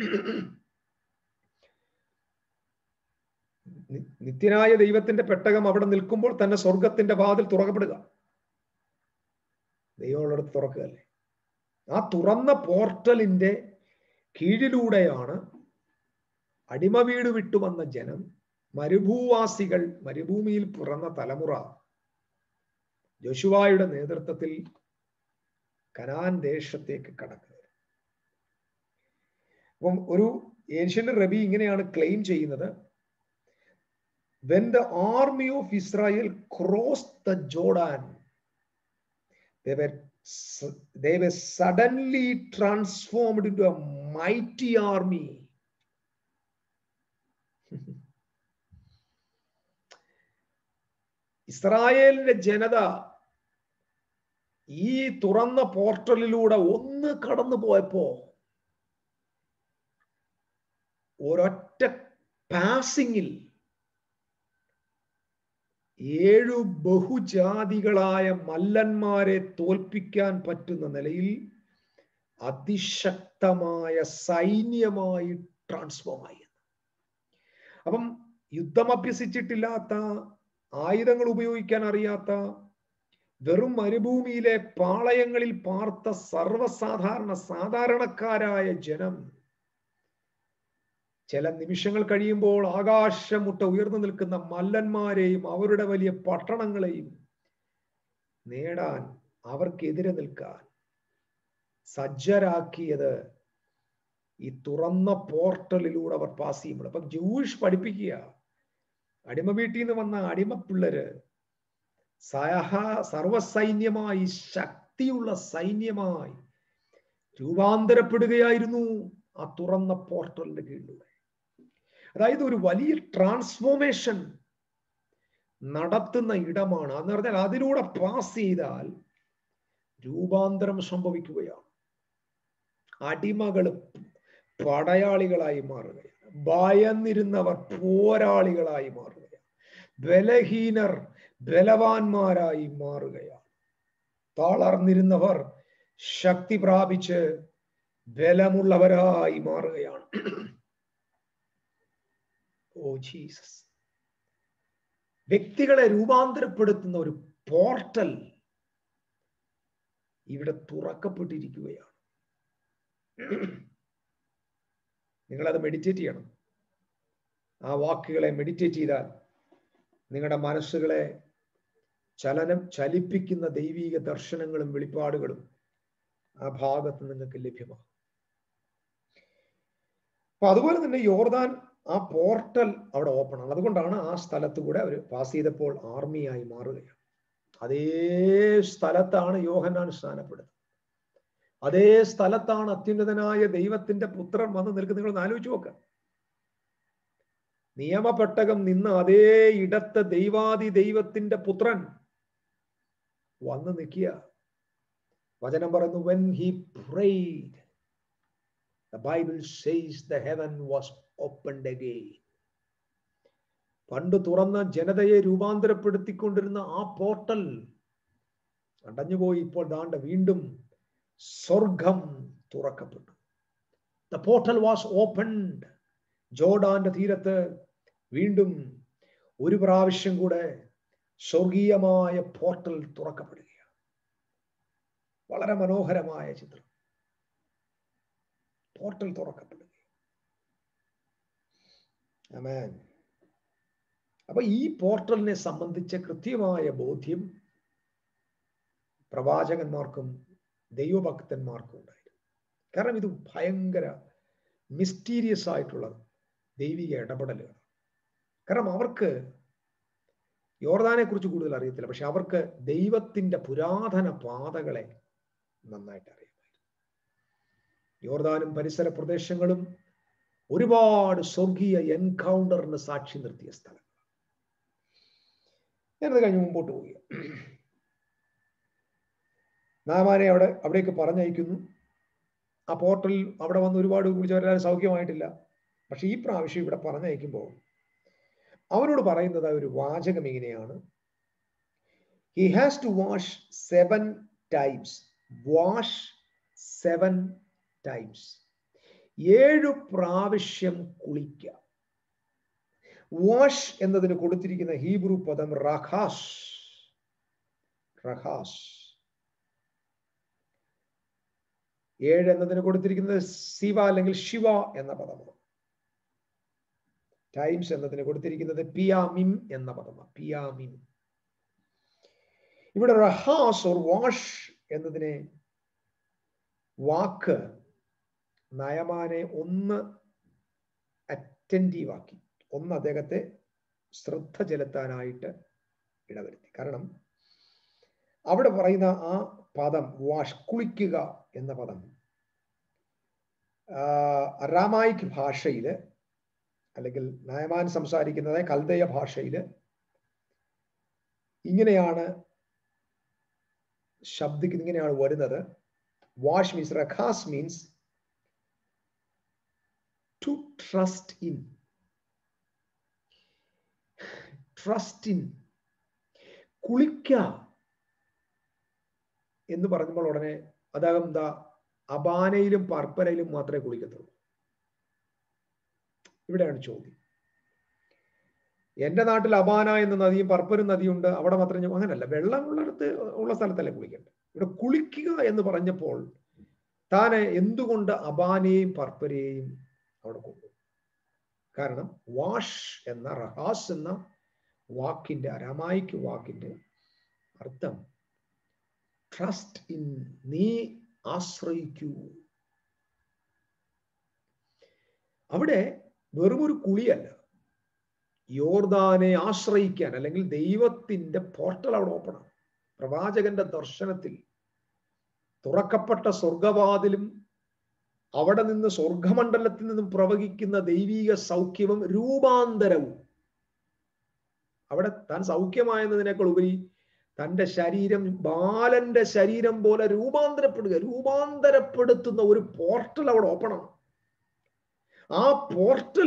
നിത്യനായ ദൈവത്തിന്റെ പെട്ടകം അവിടെ നിൽക്കുമ്പോൾ തന്നെ സ്വർഗത്തിന്റെ വാതിൽ തുറക്കപ്പെടുക ദൈവമുള്ളിടത്ത് തുറക്കുകയല്ലേ ആ തുറന്ന പോർട്ടലിന്റെ കീഴിലൂടെയാണ് അടിമ വീട് വിട്ടു വന്ന ജനം മരുഭൂവാസികൾ മരുഭൂമിയിൽ പിറന്ന തലമുറ യോശുവായുടെ നേതൃത്വത്തിൽ കനാൻ ദേശത്തേക്ക് കടക്കുന്നത് അപ്പം ഒരു ഏഷ്യന്റ് റബി ഇങ്ങനെയാണ് ക്ലെയിം ചെയ്യുന്നത് when the army of Israel crossed the Jordan, they were they were suddenly transformed into a mighty army. ഇസ്രായേലിന്റെ ജനത ഈ തുറന്ന പോർട്ടലിലൂടെ ഒന്ന് കടന്നു പോയപ്പോ ഒരൊറ്റ പാസിങ്ങിൽ ഏഴു ബഹുജാതികളായ മല്ലന്മാരെ തോൽപ്പിക്കാൻ പറ്റുന്ന നിലയിൽ അതിശക്തമായ സൈന്യമായി ട്രാൻസ്ഫോം ആയി അപ്പം യുദ്ധം അഭ്യസിച്ചിട്ടില്ലാത്ത ആയുധങ്ങൾ ഉപയോഗിക്കാൻ അറിയാത്ത വെറും മരുഭൂമിയിലെ പാളയങ്ങളിൽ പാർത്ത സർവസാധാരണ സാധാരണക്കാരായ ജനം ചില നിമിഷങ്ങൾ കഴിയുമ്പോൾ ആകാശമുട്ട ഉയർന്നു നിൽക്കുന്ന മല്ലന്മാരെയും അവരുടെ വലിയ പട്ടണങ്ങളെയും നേടാൻ അവർക്കെതിരെ നിൽക്കാൻ സജ്ജരാക്കിയത് ഈ തുറന്ന പോർട്ടലിലൂടെ അവർ പാസ് ചെയ്യുമ്പോൾ അപ്പൊ ജൂഷ് പഠിപ്പിക്കുക അടിമ വീട്ടിൽ നിന്ന് വന്ന അടിമ പിള്ളര് സഹ സർവസൈന്യമായി ശക്തിയുള്ള സൈന്യമായി രൂപാന്തരപ്പെടുകയായിരുന്നു ആ തുറന്ന പോർട്ടലിന്റെ കീഴിലൂടെ അതായത് ഒരു വലിയ ട്രാൻസ്ഫോർമേഷൻ നടത്തുന്ന ഇടമാണ് എന്ന് പറഞ്ഞാൽ അതിലൂടെ പാസ് ചെയ്താൽ രൂപാന്തരം സംഭവിക്കുകയാണ് അടിമകൾ പടയാളികളായി മാറുകയാണ് ഭയന്നിരുന്നവർ പോരാളികളായി മാറുകയാണ് ബലഹീനർ ബലവാന്മാരായി മാറുകയാണ് തളർന്നിരുന്നവർ ശക്തി പ്രാപിച്ച് ബലമുള്ളവരായി മാറുകയാണ് ഓ ജീസസ് വ്യക്തികളെ രൂപാന്തരപ്പെടുത്തുന്ന ഒരു പോർട്ടൽ ഇവിടെ തുറക്കപ്പെട്ടിരിക്കുകയാണ് നിങ്ങളത് മെഡിറ്റേറ്റ് ചെയ്യണം ആ വാക്കുകളെ മെഡിറ്റേറ്റ് ചെയ്താൽ നിങ്ങളുടെ മനസ്സുകളെ ചലനം ചലിപ്പിക്കുന്ന ദൈവീക ദർശനങ്ങളും വെളിപ്പാടുകളും ആ ഭാഗത്ത് നിങ്ങൾക്ക് ലഭ്യമാകും അപ്പൊ അതുപോലെ തന്നെ യോർദാൻ ആ പോർട്ടൽ അവിടെ ഓപ്പൺ ആണ് അതുകൊണ്ടാണ് ആ സ്ഥലത്ത് കൂടെ അവർ പാസ് ചെയ്തപ്പോൾ ആർമിയായി മാറുകയാണ് അതേ സ്ഥലത്താണ് യോഹന്നാൻ സ്ഥാനപ്പെടുന്നത് അതേ സ്ഥലത്താണ് അത്യുന്നതനായ ദൈവത്തിന്റെ പുത്രൻ വന്ന് നിൽക്കുന്നത് നിങ്ങൾ ആലോചിച്ച് നോക്ക നിയമപ്പെട്ടകം നിന്ന് അതേ ഇടത്ത് ദൈവാദി ദൈവത്തിന്റെ പുത്രൻ വന്ന് നിൽക്കുക വചനം പറയുന്നു when he prayed the Bible says the heaven was opened again പണ്ട് തുറന്ന ജനതയെ രൂപാന്തരപ്പെടുത്തിക്കൊണ്ടിരുന്ന ആ പോർട്ടൽ അടഞ്ഞുപോയി ഇപ്പോൾ ദാണ്ട വീണ്ടും സ്വർഗം തുറക്കപ്പെട്ടു ദ പോർട്ടൽ വാസ് ഓപ്പൺഡ് ജോർഡാന്റെ തീരത്ത് വീണ്ടും ഒരു പ്രാവശ്യം കൂടെ സ്വർഗീയമായ പോർട്ടൽ തുറക്കപ്പെടുകയാണ് വളരെ മനോഹരമായ ചിത്രം പോർട്ടൽ തുറക്കപ്പെടുക അമേൻ അപ്പൊ ഈ പോർട്ടലിനെ സംബന്ധിച്ച കൃത്യമായ ബോധ്യം പ്രവാചകന്മാർക്കും ദൈവഭക്തന്മാർക്കും ഉണ്ടായിരുന്നു കാരണം ഇത് ഭയങ്കര മിസ്റ്റീരിയസ് ആയിട്ടുള്ള ദൈവിക ഇടപെടലുകൾ കാരണം അവർക്ക് യോർദാനെ കുറിച്ച് കൂടുതൽ അറിയത്തില്ല പക്ഷെ അവർക്ക് ദൈവത്തിന്റെ പുരാതന പാതകളെ നന്നായിട്ട് അറിയാമായിരുന്നു യോർദാനും പരിസര പ്രദേശങ്ങളും ഒരുപാട് സ്വർഗീയ എൻകൗണ്ടറിന് സാക്ഷി നിർത്തിയ സ്ഥലം ഞാനത് കഴിഞ്ഞ് മുമ്പോട്ട് പോവുക നാമാനെ അവിടെ അവിടേക്ക് പറഞ്ഞയക്കുന്നു ആ പോർട്ടലിൽ അവിടെ വന്ന് ഒരുപാട് കുറിച്ചവരെല്ലാം സൗഖ്യമായിട്ടില്ല പക്ഷെ ഈ പ്രാവശ്യം ഇവിടെ പറഞ്ഞയക്കുമ്പോൾ അവനോട് പറയുന്നത് ഒരു വാചകം ഇങ്ങനെയാണ് he has to wash seven times wash seven times ഏഴു പ്രാവശ്യം കുളിക്കുക വാഷ് എന്നതിന് കൊടുത്തിരിക്കുന്ന ഹീബ്രു പദം റഹാസ് റഹാസ് ഏഴ് എന്നതിന് കൊടുത്തിരിക്കുന്നത് ശിവ അല്ലെങ്കിൽ ശിവ എന്ന പദമാണ് ടൈംസ് എന്നതിന് കൊടുത്തിരിക്കുന്നത് പിയാമിം എന്ന പദമാണ് പിയാമിം ഇവിടെ റഹാസ് ഓർ വാഷ് എന്നതിനെ വാക്ക് നയമാനെ ഒന്ന് അറ്റൻറ്റീവ് ആക്കി ഒന്ന് അദ്ദേഹത്തെ ശ്രദ്ധ ചെലുത്താനായിട്ട് ഇടവരുത്തി കാരണം അവിടെ പറയുന്ന ആ പദം വാഷ് കുളിക്കുക എന്ന പദം അറാമായിക് ഭാഷയിൽ അല്ലെങ്കിൽ നയമാൻ സംസാരിക്കുന്നത് കൽദയ ഭാഷയിൽ ഇങ്ങനെയാണ് ശബ്ദിക്കുന്നത് ഇങ്ങനെയാണ് വരുന്നത് വാഷ് മീൻസ് റഖാസ് means to trust in trust in കുളിക്ക എന്ന് പറഞ്ഞപ്പോൾ ഉടനെ അതാകും എന്താ അബാനയിലും പർപ്പനയിലും മാത്രമേ കുളിക്കത്തുള്ളൂ ഇവിടെയാണ് ചോദ്യം എന്റെ നാട്ടിൽ അബാന എന്ന നദിയും പർപ്പനും നദിയുണ്ട് അവിടെ മാത്രം അങ്ങനല്ല വെള്ളമുള്ളിടത്ത് ഉള്ള സ്ഥലത്തല്ലേ കുളിക്കേണ്ടത് ഇവിടെ കുളിക്കുക എന്ന് പറഞ്ഞപ്പോൾ താൻ എന്തുകൊണ്ട് അബാനയെയും പർപ്പരയെയും അവിടെ കൊണ്ടു കാരണം വാഷ് എന്ന റഹാസ് എന്ന വാക്കിന്റെ അരമായിക്ക് വാക്കിന്റെ അർത്ഥം ട്രസ്റ്റ് ഇൻ നീ ആശ്രയിക്കൂ അവിടെ വെറും ഒരു കുളിയല്ല യോർദാനെ ആശ്രയിക്കാൻ അല്ലെങ്കിൽ ദൈവത്തിന്റെ പോർട്ടൽ അവിടെ ഓപ്പണാണ് പ്രവാചകന്റെ ദർശനത്തിൽ തുറക്കപ്പെട്ട സ്വർഗവാതിലും അവിടെ നിന്ന് സ്വർഗമണ്ഡലത്തിൽ നിന്നും പ്രവഹിക്കുന്ന ദൈവീക സൗഖ്യവും രൂപാന്തരവും അവിടെ താൻ സൗഖ്യമായെന്നതിനേക്കാൾ ഉപരി തന്റെ ശരീരം ബാലന്റെ ശരീരം പോലെ രൂപാന്തരപ്പെടുക രൂപാന്തരപ്പെടുത്തുന്ന ഒരു പോർട്ടൽ അവിടെ ഓപ്പണാണ് ആ പോർട്ടൽ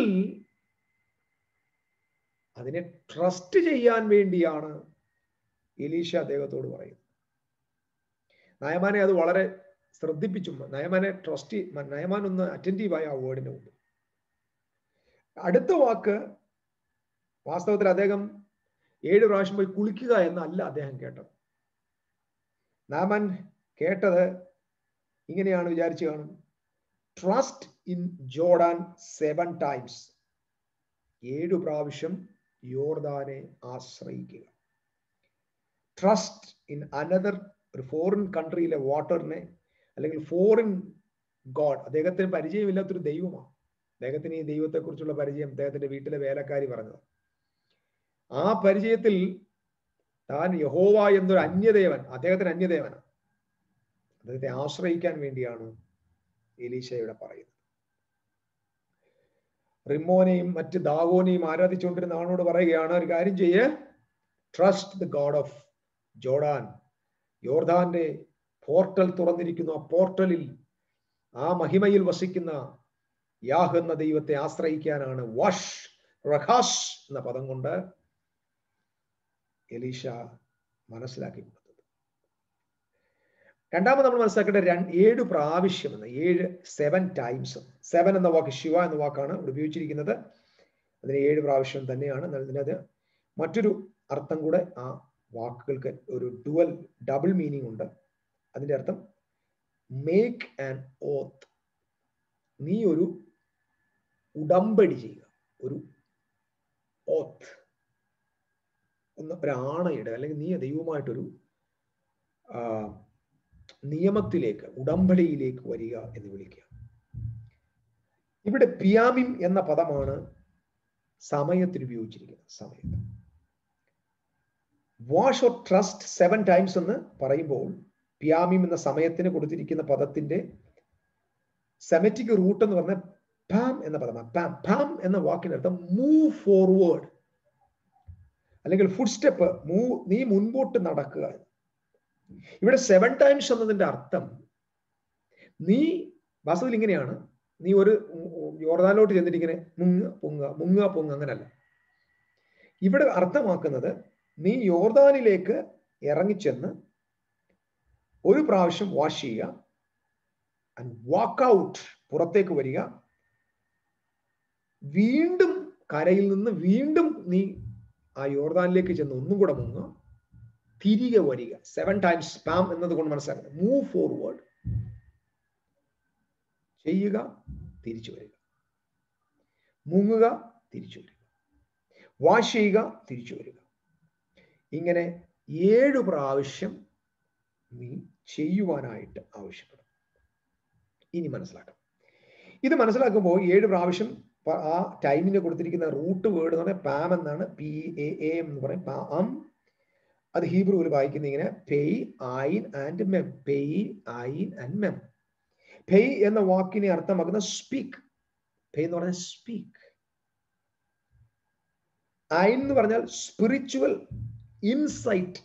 അതിനെ ട്രസ്റ്റ് ചെയ്യാൻ വേണ്ടിയാണ് എലീഷ അദ്ദേഹത്തോട് പറയുന്നത് നയമാനെ അത് വളരെ ശ്രദ്ധിപ്പിച്ചു നയമാനെ ട്രസ്റ്റ് നയമാൻ ഒന്ന് അറ്റൻറ്റീവായ ആ വേർഡിന് മുമ്പ് അടുത്ത വാക്ക് വാസ്തവത്തിൽ അദ്ദേഹം ഏഴ് പ്രാവശ്യം പോയി കുളിക്കുക എന്നല്ല അദ്ദേഹം കേട്ടത് നാമൻ കേട്ടത് ഇങ്ങനെയാണ് വിചാരിച്ചു കാണും trust in Jordan seven times ഏഴു പ്രാവശ്യം യോർദാനെ ആശ്രയിക്കുക ട്രസ്റ്റ് ഇൻ അനദർ ഒരു ഫോറിൻ കൺട്രിയിലെ വാട്ടറിനെ അല്ലെങ്കിൽ ഫോറിൻ ഗോഡ് അദ്ദേഹത്തിന് പരിചയമില്ലാത്തൊരു ദൈവമാണ് അദ്ദേഹത്തിന് ഈ ദൈവത്തെക്കുറിച്ചുള്ള പരിചയം അദ്ദേഹത്തിന്റെ വീട്ടിലെ വേലക്കാരി പറഞ്ഞത് ആ പരിചയത്തിൽ താൻ യഹോവ എന്നൊരു അന്യദേവൻ അദ്ദേഹത്തിന് അന്യദേവനാണ് അദ്ദേഹത്തെ ആശ്രയിക്കാൻ വേണ്ടിയാണ് എലീശയുടെ പറയുന്നത് റിമോനെയും മറ്റ് ദാവോനെയും ആരാധിച്ചുകൊണ്ടിരുന്ന ആളോട് പറയുകയാണ് ഒരു കാര്യം ചെയ്യേ trust the God of Jordan യോർദാന്റെ പോർട്ടൽ തുറന്നിരിക്കുന്നു ആ പോർട്ടലിൽ ആ മഹിമയിൽ വസിക്കുന്ന യാഹ് എന്ന ദൈവത്തെ ആശ്രയിക്കാനാണ് വാഷ് റഹാഷ് എന്ന പദം കൊണ്ട് എലീഷ മനസ്സിലാക്കി കൊടുത്തത് രണ്ടാമത് നമ്മൾ മനസ്സിലാക്കേണ്ട ഏഴ് പ്രാവശ്യം എന്ന ഏഴ് സെവൻ ടൈംസ് സെവൻ എന്ന വാക്ക് ശിവ എന്ന വാക്കാണ് ഇവിടെ ഉപയോഗിച്ചിരിക്കുന്നത് അതിന് ഏഴ് പ്രാവശ്യം തന്നെയാണ് അതിനത് മറ്റൊരു അർത്ഥം കൂടെ ആ വാക്കുകൾക്ക് ഒരു ഡുവൽ ഡബിൾ മീനിങ് ഉണ്ട് അതിന്റെ അർത്ഥം മേക്ക് ആൻ ഓത്ത് നീ ഒരു ഉടമ്പടി ചെയ്യുക ഒരു ഓത്ത് ഒന്ന് ഒരാണയിടുക അല്ലെങ്കിൽ നീ ദൈവമായിട്ടൊരു നിയമത്തിലേക്ക് ഉടമ്പടിയിലേക്ക് വരിക എന്ന് വിളിക്കുക ഇവിടെ പിയാമിം എന്ന പദമാണ് സമയത്തിന് ഉപയോഗിച്ചിരിക്കുന്നത് സമയത്ത് wash or trust seven times എന്ന് പറയുമ്പോൾ പിയാമിം എന്ന സമയത്തിന് കൊടുത്തിരിക്കുന്ന പദത്തിന്റെ സെമറ്റിക് റൂട്ട് എന്ന് പറഞ്ഞാൽ പാം എന്ന പദമാണ് പാം പാം എന്ന വാക്കിനർത്ഥം മൂവ് ഫോർവേഡ് അല്ലെങ്കിൽ ഫുഡ് സ്റ്റെപ്പ് മൂവ് നീ മുൻപോട്ട് നടക്കുക ഇവിടെ സെവൻ ടൈംസ് എന്നതിന്റെ അർത്ഥം നീ വാസ്തവത്തിൽ ഇങ്ങനെയാണ് നീ ഒരു യോർദാനിലോട്ട് ചെന്നിട്ട് ഇങ്ങനെ മുങ്ങ പൊങ്ങുക മുങ്ങുക പൊങ്ങുക അങ്ങനല്ല ഇവിടെ അർത്ഥമാക്കുന്നത് നീ യോർദാനിലേക്ക് ഇറങ്ങിച്ചെന്ന് ഒരു പ്രാവശ്യം വാഷ് ചെയ്യുക ആൻഡ് വാക്ക് ഔട്ട് പുറത്തേക്ക് വരിക വീണ്ടും കരയിൽ നിന്ന് വീണ്ടും നീ ആ യോർദാനിലേക്ക് ചെന്ന് ഒന്നും കൂടെ മുങ്ങുക തിരികെ വരിക സെവൻ ടൈംസ് സ്പാം എന്നതുകൊണ്ട് മനസ്സിലാക്കുന്നത് മൂവ് ഫോർവേഡ് ചെയ്യുക തിരിച്ചു വരിക മുങ്ങുക തിരിച്ചു വരിക വാഷ് ചെയ്യുക തിരിച്ചു വരിക ഇങ്ങനെ ഏഴു പ്രാവശ്യം നീ ചെയ്യുവാനായിട്ട് ആവശ്യപ്പെടും ഇനി മനസ്സിലാക്കാം ഇത് മനസ്സിലാക്കുമ്പോൾ ഏഴ് പ്രാവശ്യം ആ ടൈമിന് കൊടുത്തിരിക്കുന്ന റൂട്ട് വേർഡ് എന്ന് പറഞ്ഞാൽ പാം എന്നാണ് പി എ എം എന്ന് പറയും പാം അത് ഹീബ്രുവിൽ വായിക്കുന്ന ഇങ്ങനെ പെയ് ഐൻ ആൻഡ് മെം പെയ് ഐൻ ആൻഡ് മെം പെയ് എന്ന വാക്കിനെ അർത്ഥമാക്കുന്ന സ്പീക്ക് പെയ് എന്ന് പറഞ്ഞാൽ സ്പീക്ക് ഐൻ എന്ന് പറഞ്ഞാൽ സ്പിരിച്വൽ ഇൻസൈറ്റ്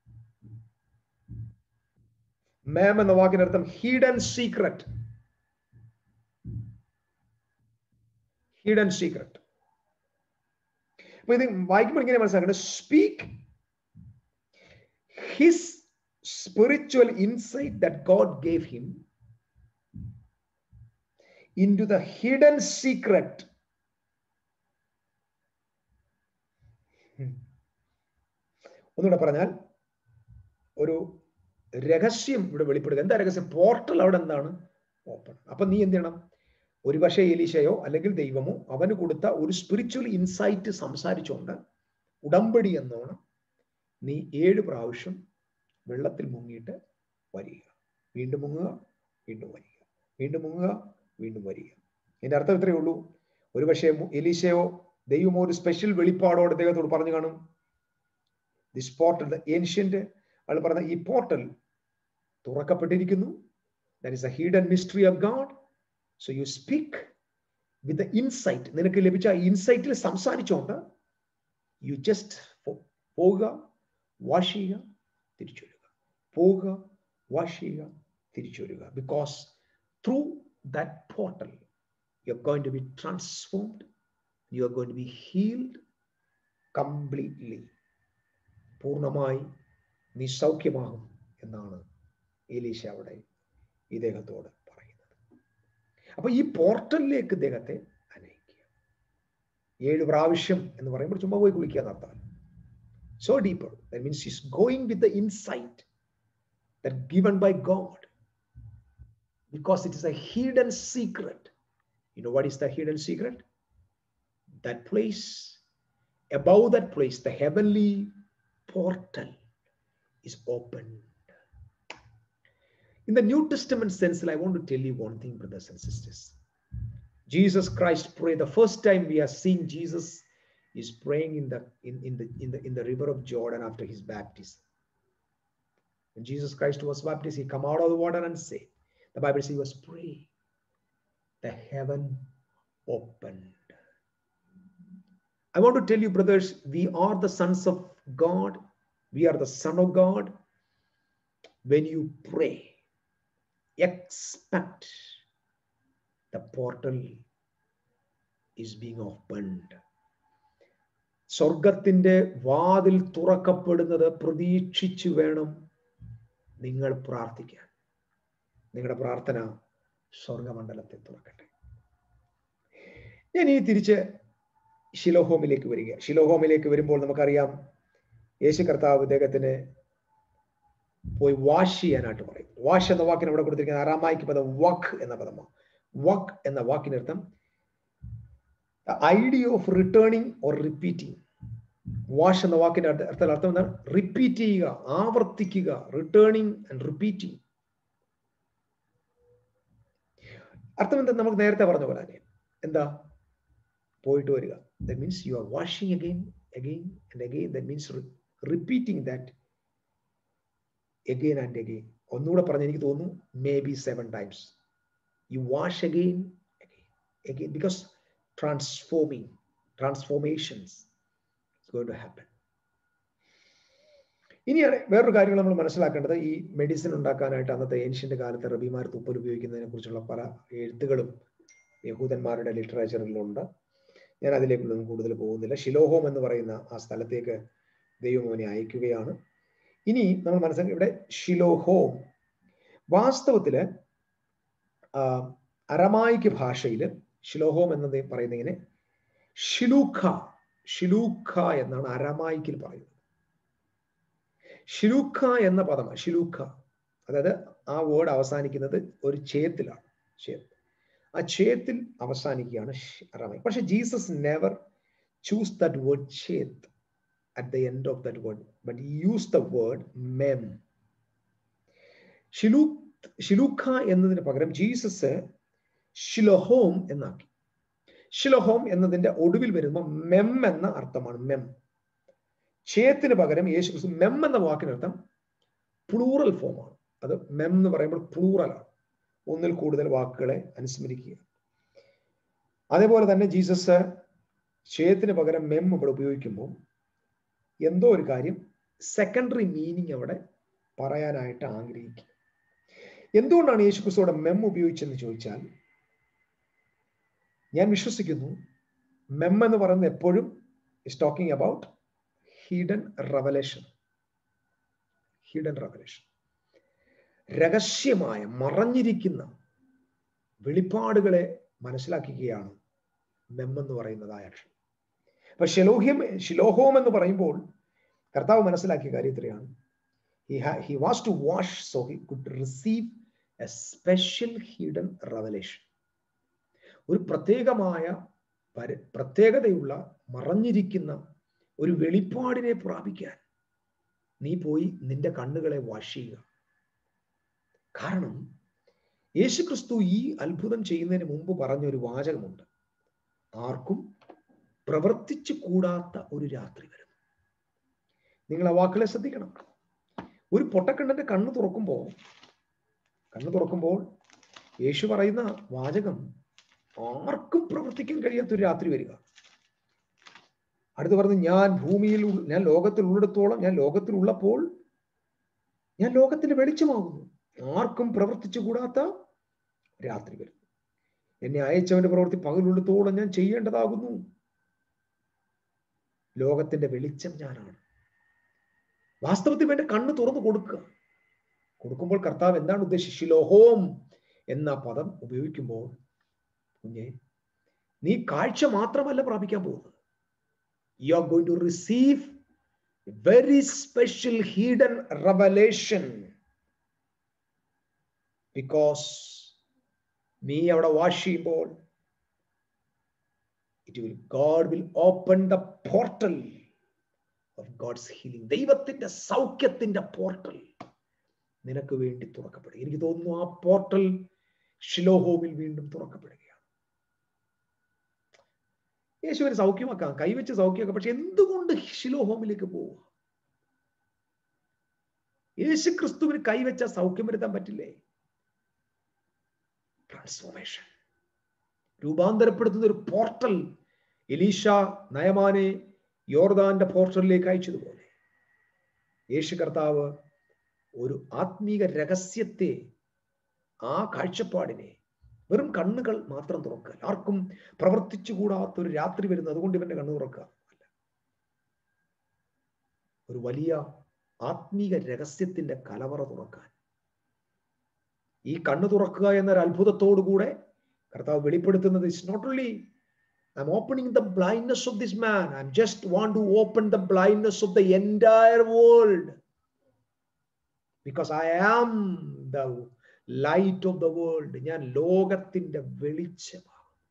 മാം എന്ന വാക്കിനർത്ഥം ഹിഡൻ സീക്രട്ട് ഹിഡൻ സീക്രട്ട് അപ്പൊ ഇത് വായിക്കുമ്പോൾ ഇങ്ങനെ മനസ്സിലാക്കേണ്ടത് speak his spiritual insight that God gave him into the hidden secret ഒന്നുകൂടെ പറഞ്ഞാൽ ഒരു രഹസ്യം ഇവിടെ വെളിപ്പെടുക എന്താ രഹസ്യം പോർട്ടൽ അവിടെ എന്താണ് ഓപ്പൺ അപ്പൊ നീ എന്ത് ചെയ്യണം ഒരുപക്ഷെ എലീശയോ അല്ലെങ്കിൽ ദൈവമോ അവന് കൊടുത്ത ഒരു സ്പിരിച്വൽ ഇൻസൈറ്റ് സംസാരിച്ചുകൊണ്ട് ഉടമ്പടി എന്നോണം നീ ഏഴ് പ്രാവശ്യം വെള്ളത്തിൽ മുങ്ങിയിട്ട് വരിക വീണ്ടും മുങ്ങുക വീണ്ടും വരിക വീണ്ടും മുങ്ങുക വീണ്ടും വരിക ഇതിന്റെ അർത്ഥം ഇത്രയേ ഉള്ളൂ ഒരുപക്ഷെ എലീശയോ ദൈവമോ ഒരു സ്പെഷ്യൽ വെളിപ്പാടോട് ദൈവത്തോട് പറഞ്ഞു കാണും ദിസ് പോർട്ടൽ ദ ഏൻഷ്യന്റ് അയാൾ പറഞ്ഞ ഈ പോർട്ടൽ തുറക്കപ്പെട്ടിരിക്കുന്നു that is a hidden mystery of God so you speak with the insight നിനക്ക് ലഭിച്ച ഇൻസൈറ്റിൽ സംസാരിച്ചുകൊണ്ട് യു ജസ്റ്റ് പോവുക വാഷ് ചെയ്യുക തിരിച്ചു വരിക പോവുക വാഷ് ചെയ്യുക തിരിച്ചു വരിക because through that portal you are going to be transformed you are going to be healed completely പൂർണ്ണമായി നീ സൗഖ്യമാകും എന്നാണ് ഏലീശ അവിടെ ഇദ്ദേഹത്തോട് പറയുന്നത് അപ്പൊ ഈ പോർട്ടലിലേക്ക് ഇദ്ദേഹത്തെ അനയിക്കുക ഏഴ് പ്രാവശ്യം എന്ന് പറയുമ്പോൾ ചുമ്മാ പോയി കുളിക്കുക നടത്താൻ so deeper that means is going with the insight that given by God because it is a hidden secret. You know what is the hidden secret? That place, above that place, the heavenly portal is opened. In the New Testament sense, I want to tell you one thing, brothers and sisters. Jesus Christ prayed. The first time we are seeing Jesus is praying in the in, in the in the in the river of Jordan after his baptism. When Jesus Christ was baptized, he come out of the water and said, the Bible says he was praying. The heaven opened. I want to tell you, brothers, we are the sons of God. We are the son of God. When you pray, expect the portal is being opened. സ്വർഗത്തിന്റെ വാതിൽ തുറക്കപ്പെടുന്നത് പ്രതീക്ഷിച്ചു വേണം നിങ്ങൾ പ്രാർത്ഥിക്കാൻ നിങ്ങളുടെ പ്രാർത്ഥന സ്വർഗമണ്ഡലത്തെ തുറക്കട്ടെ ഞാൻ ഈ തിരിച്ച് ഷിലോഹോമിലേക്ക് വരിക ഷിലോഹോമിലേക്ക് വരുമ്പോൾ നമുക്കറിയാം യേശു കർത്താവ് ഇദ്ദേഹത്തിന് പോയി വാഷ് ചെയ്യാനായിട്ട് പറയും വാഷ് എന്ന വാക്കിന് അവിടെ കൊടുത്തിരിക്കുന്ന അറാമായിക്ക് പദം വക്ക് എന്ന പദമാണ് വക്ക് എന്ന വാക്കിനർത്ഥം idea of returning or repeating wash എന്ന വാക്കിന്റെ അർത്ഥം അർത്ഥം എന്താണ് റിപ്പീറ്റ് ചെയ്യുക ആവർത്തിക്കുക റിട്ടേണിംഗ് ആൻഡ് റിപ്പീറ്റിംഗ് അർത്ഥം എന്താ നമുക്ക് നേരത്തെ പറഞ്ഞ പോലെ തന്നെ എന്താ പോയിട്ട് വരിക that means you are washing again again and again that means repeating that again and again ഒന്നുകൂടെ പറഞ്ഞ് എനിക്ക് തോന്നുന്നു maybe seven times you wash again again again because transforming transformations going to happen ഇനിയാണ് വേറൊരു കാര്യം നമ്മൾ മനസ്സിലാക്കേണ്ടത് ഈ മെഡിസിൻ ഉണ്ടാക്കാനായിട്ട് അന്നത്തെ ഏൻഷ്യന്റ് കാലത്ത് റബിമാർ തുപ്പൽ ഉപയോഗിക്കുന്നതിനെ കുറിച്ചുള്ള പല എഴുത്തുകളും യഹൂദന്മാരുടെ ലിറ്ററേച്ചറിലുണ്ട് ഞാൻ അതിലേക്കൊന്നും കൂടുതൽ പോകുന്നില്ല ഷിലോഹോം എന്ന് പറയുന്ന ആ സ്ഥലത്തേക്ക് ദൈവം അവനെ അയക്കുകയാണ് ഇനി നമ്മൾ മനസ്സിലാക്കി ഇവിടെ ഷിലോഹോം വാസ്തവത്തില് അരമായിക്ക് ഭാഷയിൽ ഷിലോഹോം എന്നത് പറയുന്ന ഇങ്ങനെ ഷിലൂഖ ഷിലൂഖ എന്നാണ് അരമായിക്കിൽ പറയുന്നത് ഷിലൂഖ എന്ന പദമാണ് ഷിലൂഖ അതായത് ആ വേർഡ് അവസാനിക്കുന്നത് ഒരു ചേത്തിലാണ് ചേത്ത് ആ ചേത്തിൽ അവസാനിക്കുകയാണ് അറമായി പക്ഷെ Jesus never choose that word cheth at the end of that word but use the word mem ഷിലൂ ഷിലൂഖ എന്നതിന് പകരം ജീസസ് ഷിലഹോം എന്നാക്കി ഷിലഹോം എന്നതിന്റെ ഒടുവിൽ വരുമ്പോൾ മെം എന്ന അർത്ഥമാണ് മെം ചേത്തിന് പകരം യേശു ക്രിസ്തു മെം എന്ന വാക്കിനർത്ഥം പ്ലൂറൽ ഫോമാണ് അത് മെം എന്ന് പറയുമ്പോൾ പ്ലൂറലാണ് ഒന്നിൽ കൂടുതൽ വാക്കുകളെ അനുസ്മരിക്കുക അതേപോലെ തന്നെ ജീസസ് ചേത്തിന് പകരം മെം ഇവിടെ ഉപയോഗിക്കുമ്പോൾ എന്തോ ഒരു കാര്യം സെക്കൻഡറി മീനിങ് അവിടെ പറയാനായിട്ട് ആഗ്രഹിക്കുക എന്തുകൊണ്ടാണ് യേശു ക്രിസ്തുവിടെ മെം ഉപയോഗിച്ചെന്ന് ചോദിച്ചാൽ ഞാൻ വിശ്വസിക്കുന്നു മെം എന്ന് പറയുന്നത് എപ്പോഴും is talking about hidden revelation hidden revelation രഹസ്യമായ മറഞ്ഞിരിക്കുന്ന വെളിപ്പാടുകളെ മനസ്സിലാക്കുകയാണ് മെം എന്ന് പറയുന്നതായ അക്ഷരം അപ്പൊ ഷെലോഹ്യം ഷിലോഹോം എന്ന് പറയുമ്പോൾ കർത്താവ് മനസ്സിലാക്കിയ കാര്യത്തിലാണ് he was to wash so he could receive a special hidden revelation ഒരു പ്രത്യേകമായ പ്രത്യേകതയുള്ള മറഞ്ഞിരിക്കുന്ന ഒരു വെളിപ്പാടിനെ പ്രാപിക്കാൻ നീ പോയി നിന്റെ കണ്ണുകളെ വാഷ് ചെയ്യുക കാരണം യേശുക്രിസ്തു ഈ അത്ഭുതം ചെയ്യുന്നതിന് മുമ്പ് പറഞ്ഞൊരു വാചകമുണ്ട് ആർക്കും പ്രവർത്തിച്ചു കൂടാത്ത ഒരു രാത്രി വരുന്നു നിങ്ങൾ ആ വാക്കുകളെ ശ്രദ്ധിക്കണം ഒരു പൊട്ടക്കണ്ണന്റെ കണ്ണ് തുറക്കുമ്പോൾ കണ്ണ് തുറക്കുമ്പോൾ യേശു പറയുന്ന വാചകം ആർക്കും പ്രവർത്തിക്കാൻ കഴിയാത്ത ഒരു രാത്രി വരിക അടുത്ത് പറഞ്ഞു ഞാൻ ഭൂമിയിൽ ഉൾ- ഞാൻ ലോകത്തിൽ ഉള്ളിടത്തോളം ഞാൻ ലോകത്തിൽ ഉള്ളപ്പോൾ ഞാൻ ലോകത്തിന്റെ വെളിച്ചമാകുന്നു ആർക്കും പ്രവർത്തിച്ചു കൂടാത്ത രാത്രി വരുന്നു എന്നെ അയച്ചവന്റെ പ്രവൃത്തി പകലുള്ളിടത്തോളം ഞാൻ ചെയ്യേണ്ടതാകുന്നു ലോകത്തിന്റെ വെളിച്ചം ഞാനാണ് വാസ്തവത്തിൽ എന്റെ കണ്ണ് തുറന്നു കൊടുക്കുക കൊടുക്കുമ്പോൾ കർത്താവ് എന്താണ് ഉദ്ദേശിച്ചത് ഷിലോഹോം എന്ന പദം ഉപയോഗിക്കുമ്പോൾ കുഞ്ഞെ നീ കാഴ്ച മാത്രമല്ല പ്രാപിക്കാൻ പോകുന്നത് you are going to receive very special hidden revelation because നീ അവിടെ വാഷ് ചെയ്യുമ്പോൾ it will God will open the portal of God's healing ദൈവത്തിന്റെ സൗഖ്യത്തിന്റെ പോർട്ടൽ നിനക്ക് വേണ്ടി തുറക്കപ്പെടും എനിക്ക് തോന്നുന്നു ആ പോർട്ടൽ ഷിലോഹോമിൽ വീണ്ടും തുറക്കപ്പെടുകയാണ് യേശുവിന് സൗഖ്യമാക്കാം കൈവച്ച് സൗഖ്യമാക്കാം പക്ഷെ എന്തുകൊണ്ട് ഷിലോഹോമിലേക്ക് പോവുക യേശു ക്രിസ്തുവിന് കൈവച്ച സൗഖ്യം വരുത്താൻ പറ്റില്ലേ ട്രാൻസ്ഫോർമേഷൻ രൂപാന്തരപ്പെടുത്തുന്ന ഒരു പോർട്ടൽ എലീഷ നയമാനെ യോർദാന്റെ പോർട്ടലിലേക്ക് അയച്ചതുപോലെ യേശു കർത്താവ് ഒരു ആത്മീക രഹസ്യത്തെ ആ കാഴ്ചപ്പാടിനെ വെറും കണ്ണുകൾ മാത്രം തുറക്കുക ആർക്കും പ്രവർത്തിച്ചുകൂടാത്ത ഒരു രാത്രി വരുന്നു അതുകൊണ്ട് ഇവന്റെ കണ്ണു തുറക്കുക അല്ല ഒരു വലിയ ആത്മീക രഹസ്യത്തിന്റെ കലവറ തുറക്കാൻ ഈ കണ്ണു തുറക്കുക എന്നൊരു അത്ഭുതത്തോടുകൂടെ കർത്താവ് വെളിപ്പെടുത്തുന്നത് it's not only I'm opening the blindness of this man I'm just want to open the blindness of the entire world because I am the light of the world ഞാൻ ലോകത്തിന്റെ വെളിച്ചമാണ്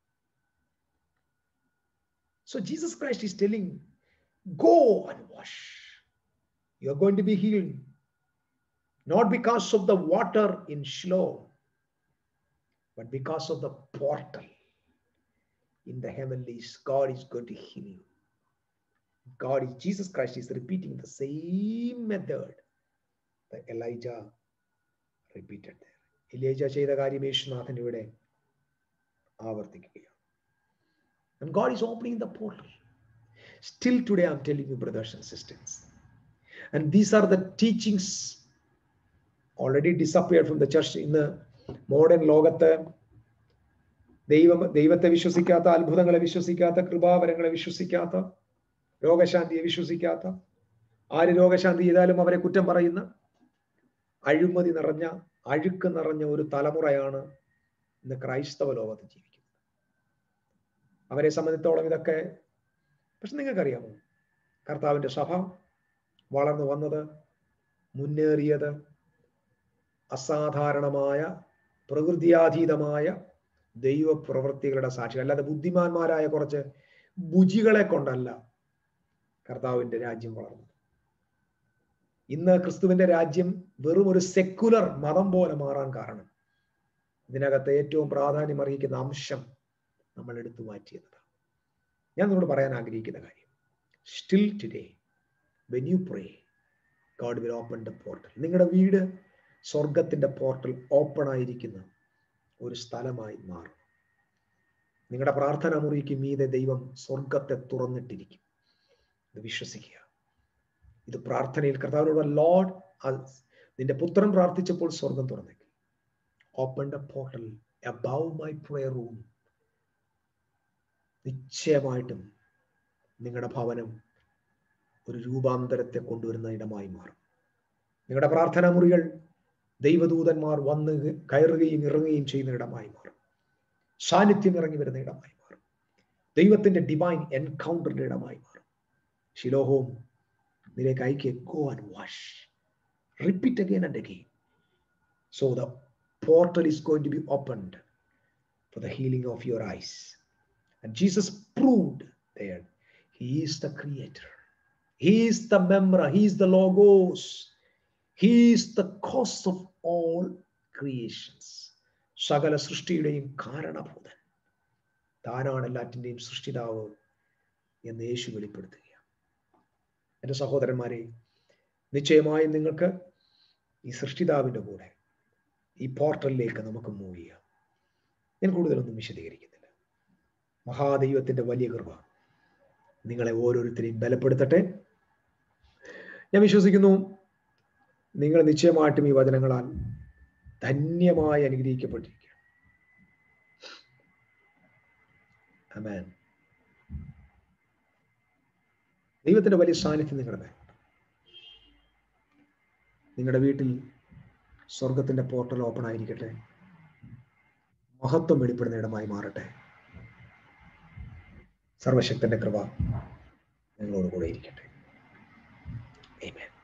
so Jesus Christ is telling go and wash you are going to be healed not because of the water in Shiloh, but because of the portal in the heavenlies. God is going to heal you. God is Jesus Christ is repeating the same method that Elijah repeated there. Elijah ചെയ്ത കാര്യം യേശുനാഥൻ ഇവിടെ ആവർത്തിക്കുകയാണ് And God is opening the portal. Still today, I'm telling you, brothers and sisters. And these are the teachings already disappeared from the church ഇന്ന് മോഡേൺ ലോകത്ത് ദൈവം ദൈവത്തെ വിശ്വസിക്കാത്ത അത്ഭുതങ്ങളെ വിശ്വസിക്കാത്ത കൃപാവരങ്ങളെ വിശ്വസിക്കാത്ത രോഗശാന്തിയെ വിശ്വസിക്കാത്ത ആര് രോഗശാന്തി ചെയ്താലും അവരെ കുറ്റം പറയുന്ന അഴിമതി നിറഞ്ഞ അഴുക്ക് നിറഞ്ഞ ഒരു തലമുറയാണ് ഇന്ന് ക്രൈസ്തവ ലോകത്ത് ജീവിക്കുന്നത് അവരെ സംബന്ധിച്ചോളം ഇതൊക്കെ പക്ഷെ നിങ്ങൾക്കറിയാമോ കർത്താവിന്റെ സഭ വളർന്നു വന്നത് മുന്നേറിയത് അസാധാരണമായ പ്രകൃതിയാതീതമായ ദൈവ പ്രവൃത്തികളുടെ സാക്ഷി അല്ലാതെ ബുദ്ധിമാന്മാരായ കുറച്ച് ഭുജികളെ കൊണ്ടല്ല കർത്താവിന്റെ രാജ്യം വളർന്നത് ഇന്ന് ക്രിസ്തുവിന്റെ രാജ്യം വെറും ഒരു സെക്കുലർ മതം പോലെ മാറാൻ കാരണം ഇതിനകത്ത് ഏറ്റവും പ്രാധാന്യം അർഹിക്കുന്ന അംശം നമ്മൾ എടുത്തു മാറ്റിയതാണ് ഞാൻ നിങ്ങളോട് പറയാൻ ആഗ്രഹിക്കുന്ന കാര്യം still today when you pray God will open the portal നിങ്ങളുടെ വീട് സ്വർഗത്തിന്റെ പോർട്ടൽ ഓപ്പൺ ആയിരിക്കുന്ന ഒരു സ്ഥലമായി മാറും നിങ്ങളുടെ പ്രാർത്ഥന മുറിക്ക് മീതെ ദൈവം സ്വർഗത്തെ തുറന്നിട്ടിരിക്കും ഇത് വിശ്വസിക്കുക ഇത് പ്രാർത്ഥനയിൽ കർത്താവിനോട് ലോഡ് നിന്റെ പുത്രൻ പ്രാർത്ഥിച്ചപ്പോൾ സ്വർഗം തുറന്നേക്ക് open the portal above my prayer room നിശ്ചയമായിട്ടും നിങ്ങളുടെ ഭവനം ഒരു രൂപാന്തരത്തെ കൊണ്ടുവരുന്ന ഇടമായി മാറും നിങ്ങളുടെ പ്രാർത്ഥനാ മുറികൾ ദൈവദൂതന്മാർ വന്ന് കയറുകയും ഇറങ്ങുകയും ചെയ്യുന്ന ഇടമായി മാറും സാന്നിധ്യം ഇറങ്ങി വരുന്ന ഇടമായി മാറും ദൈവത്തിന്റെ ഡിവൈൻ എൻകൗണ്ടറിന്റെ ഇടമായി മാറും ശിലോഹവും നിലേക്ക് അയക്കുക go and wash repeat again and again so the portal is going to be opened for the healing of your eyes and Jesus proved there he is the creator he is the member he is the logos he is the cause of all creations സകല സൃഷ്ടിയുടെയും കാരണഭൂതൻ താനാണ് എല്ലാറ്റിൻ്റെയും സൃഷ്ടിതാവ് എന്ന് യേശു വെളിപ്പെടുത്തുകയാണ് എൻ്റെ സഹോദരന്മാരെ നിശ്ചയമായും നിങ്ങൾക്ക് ഈ സൃഷ്ടിതാവിൻ്റെ കൂടെ ഈ പോർട്ടലിലേക്ക് നമുക്ക് മൂവ് ചെയ്യാം ഞാൻ കൂടുതലൊന്നും വിശദീകരിക്കുന്നില്ല മഹാദൈവത്തിന്റെ വലിയ കൃപ നിങ്ങളെ ഓരോരുത്തരെയും ബലപ്പെടുത്തട്ടെ ഞാൻ വിശ്വസിക്കുന്നു നിങ്ങൾ നിശ്ചയമായിട്ടും ഈ വചനങ്ങളാൽ ധന്യമായി അനുഗ്രഹിക്കപ്പെട്ടിരിക്കുക അമേൻ ദൈവത്തിന്റെ വലിയ സാന്നിധ്യം നിങ്ങളുടെ മേലുണ്ട് നിങ്ങളുടെ വീട്ടിൽ സ്വർഗത്തിന്റെ പോർട്ടൽ ഓപ്പൺ ആയിരിക്കട്ടെ മഹത്വം വെളിപ്പെടുന്ന ഇടമായി മാറട്ടെ സർവശക്തന്റെ കൃപ നിങ്ങളോട് കൂടെ ഇരിക്കട്ടെ Amen.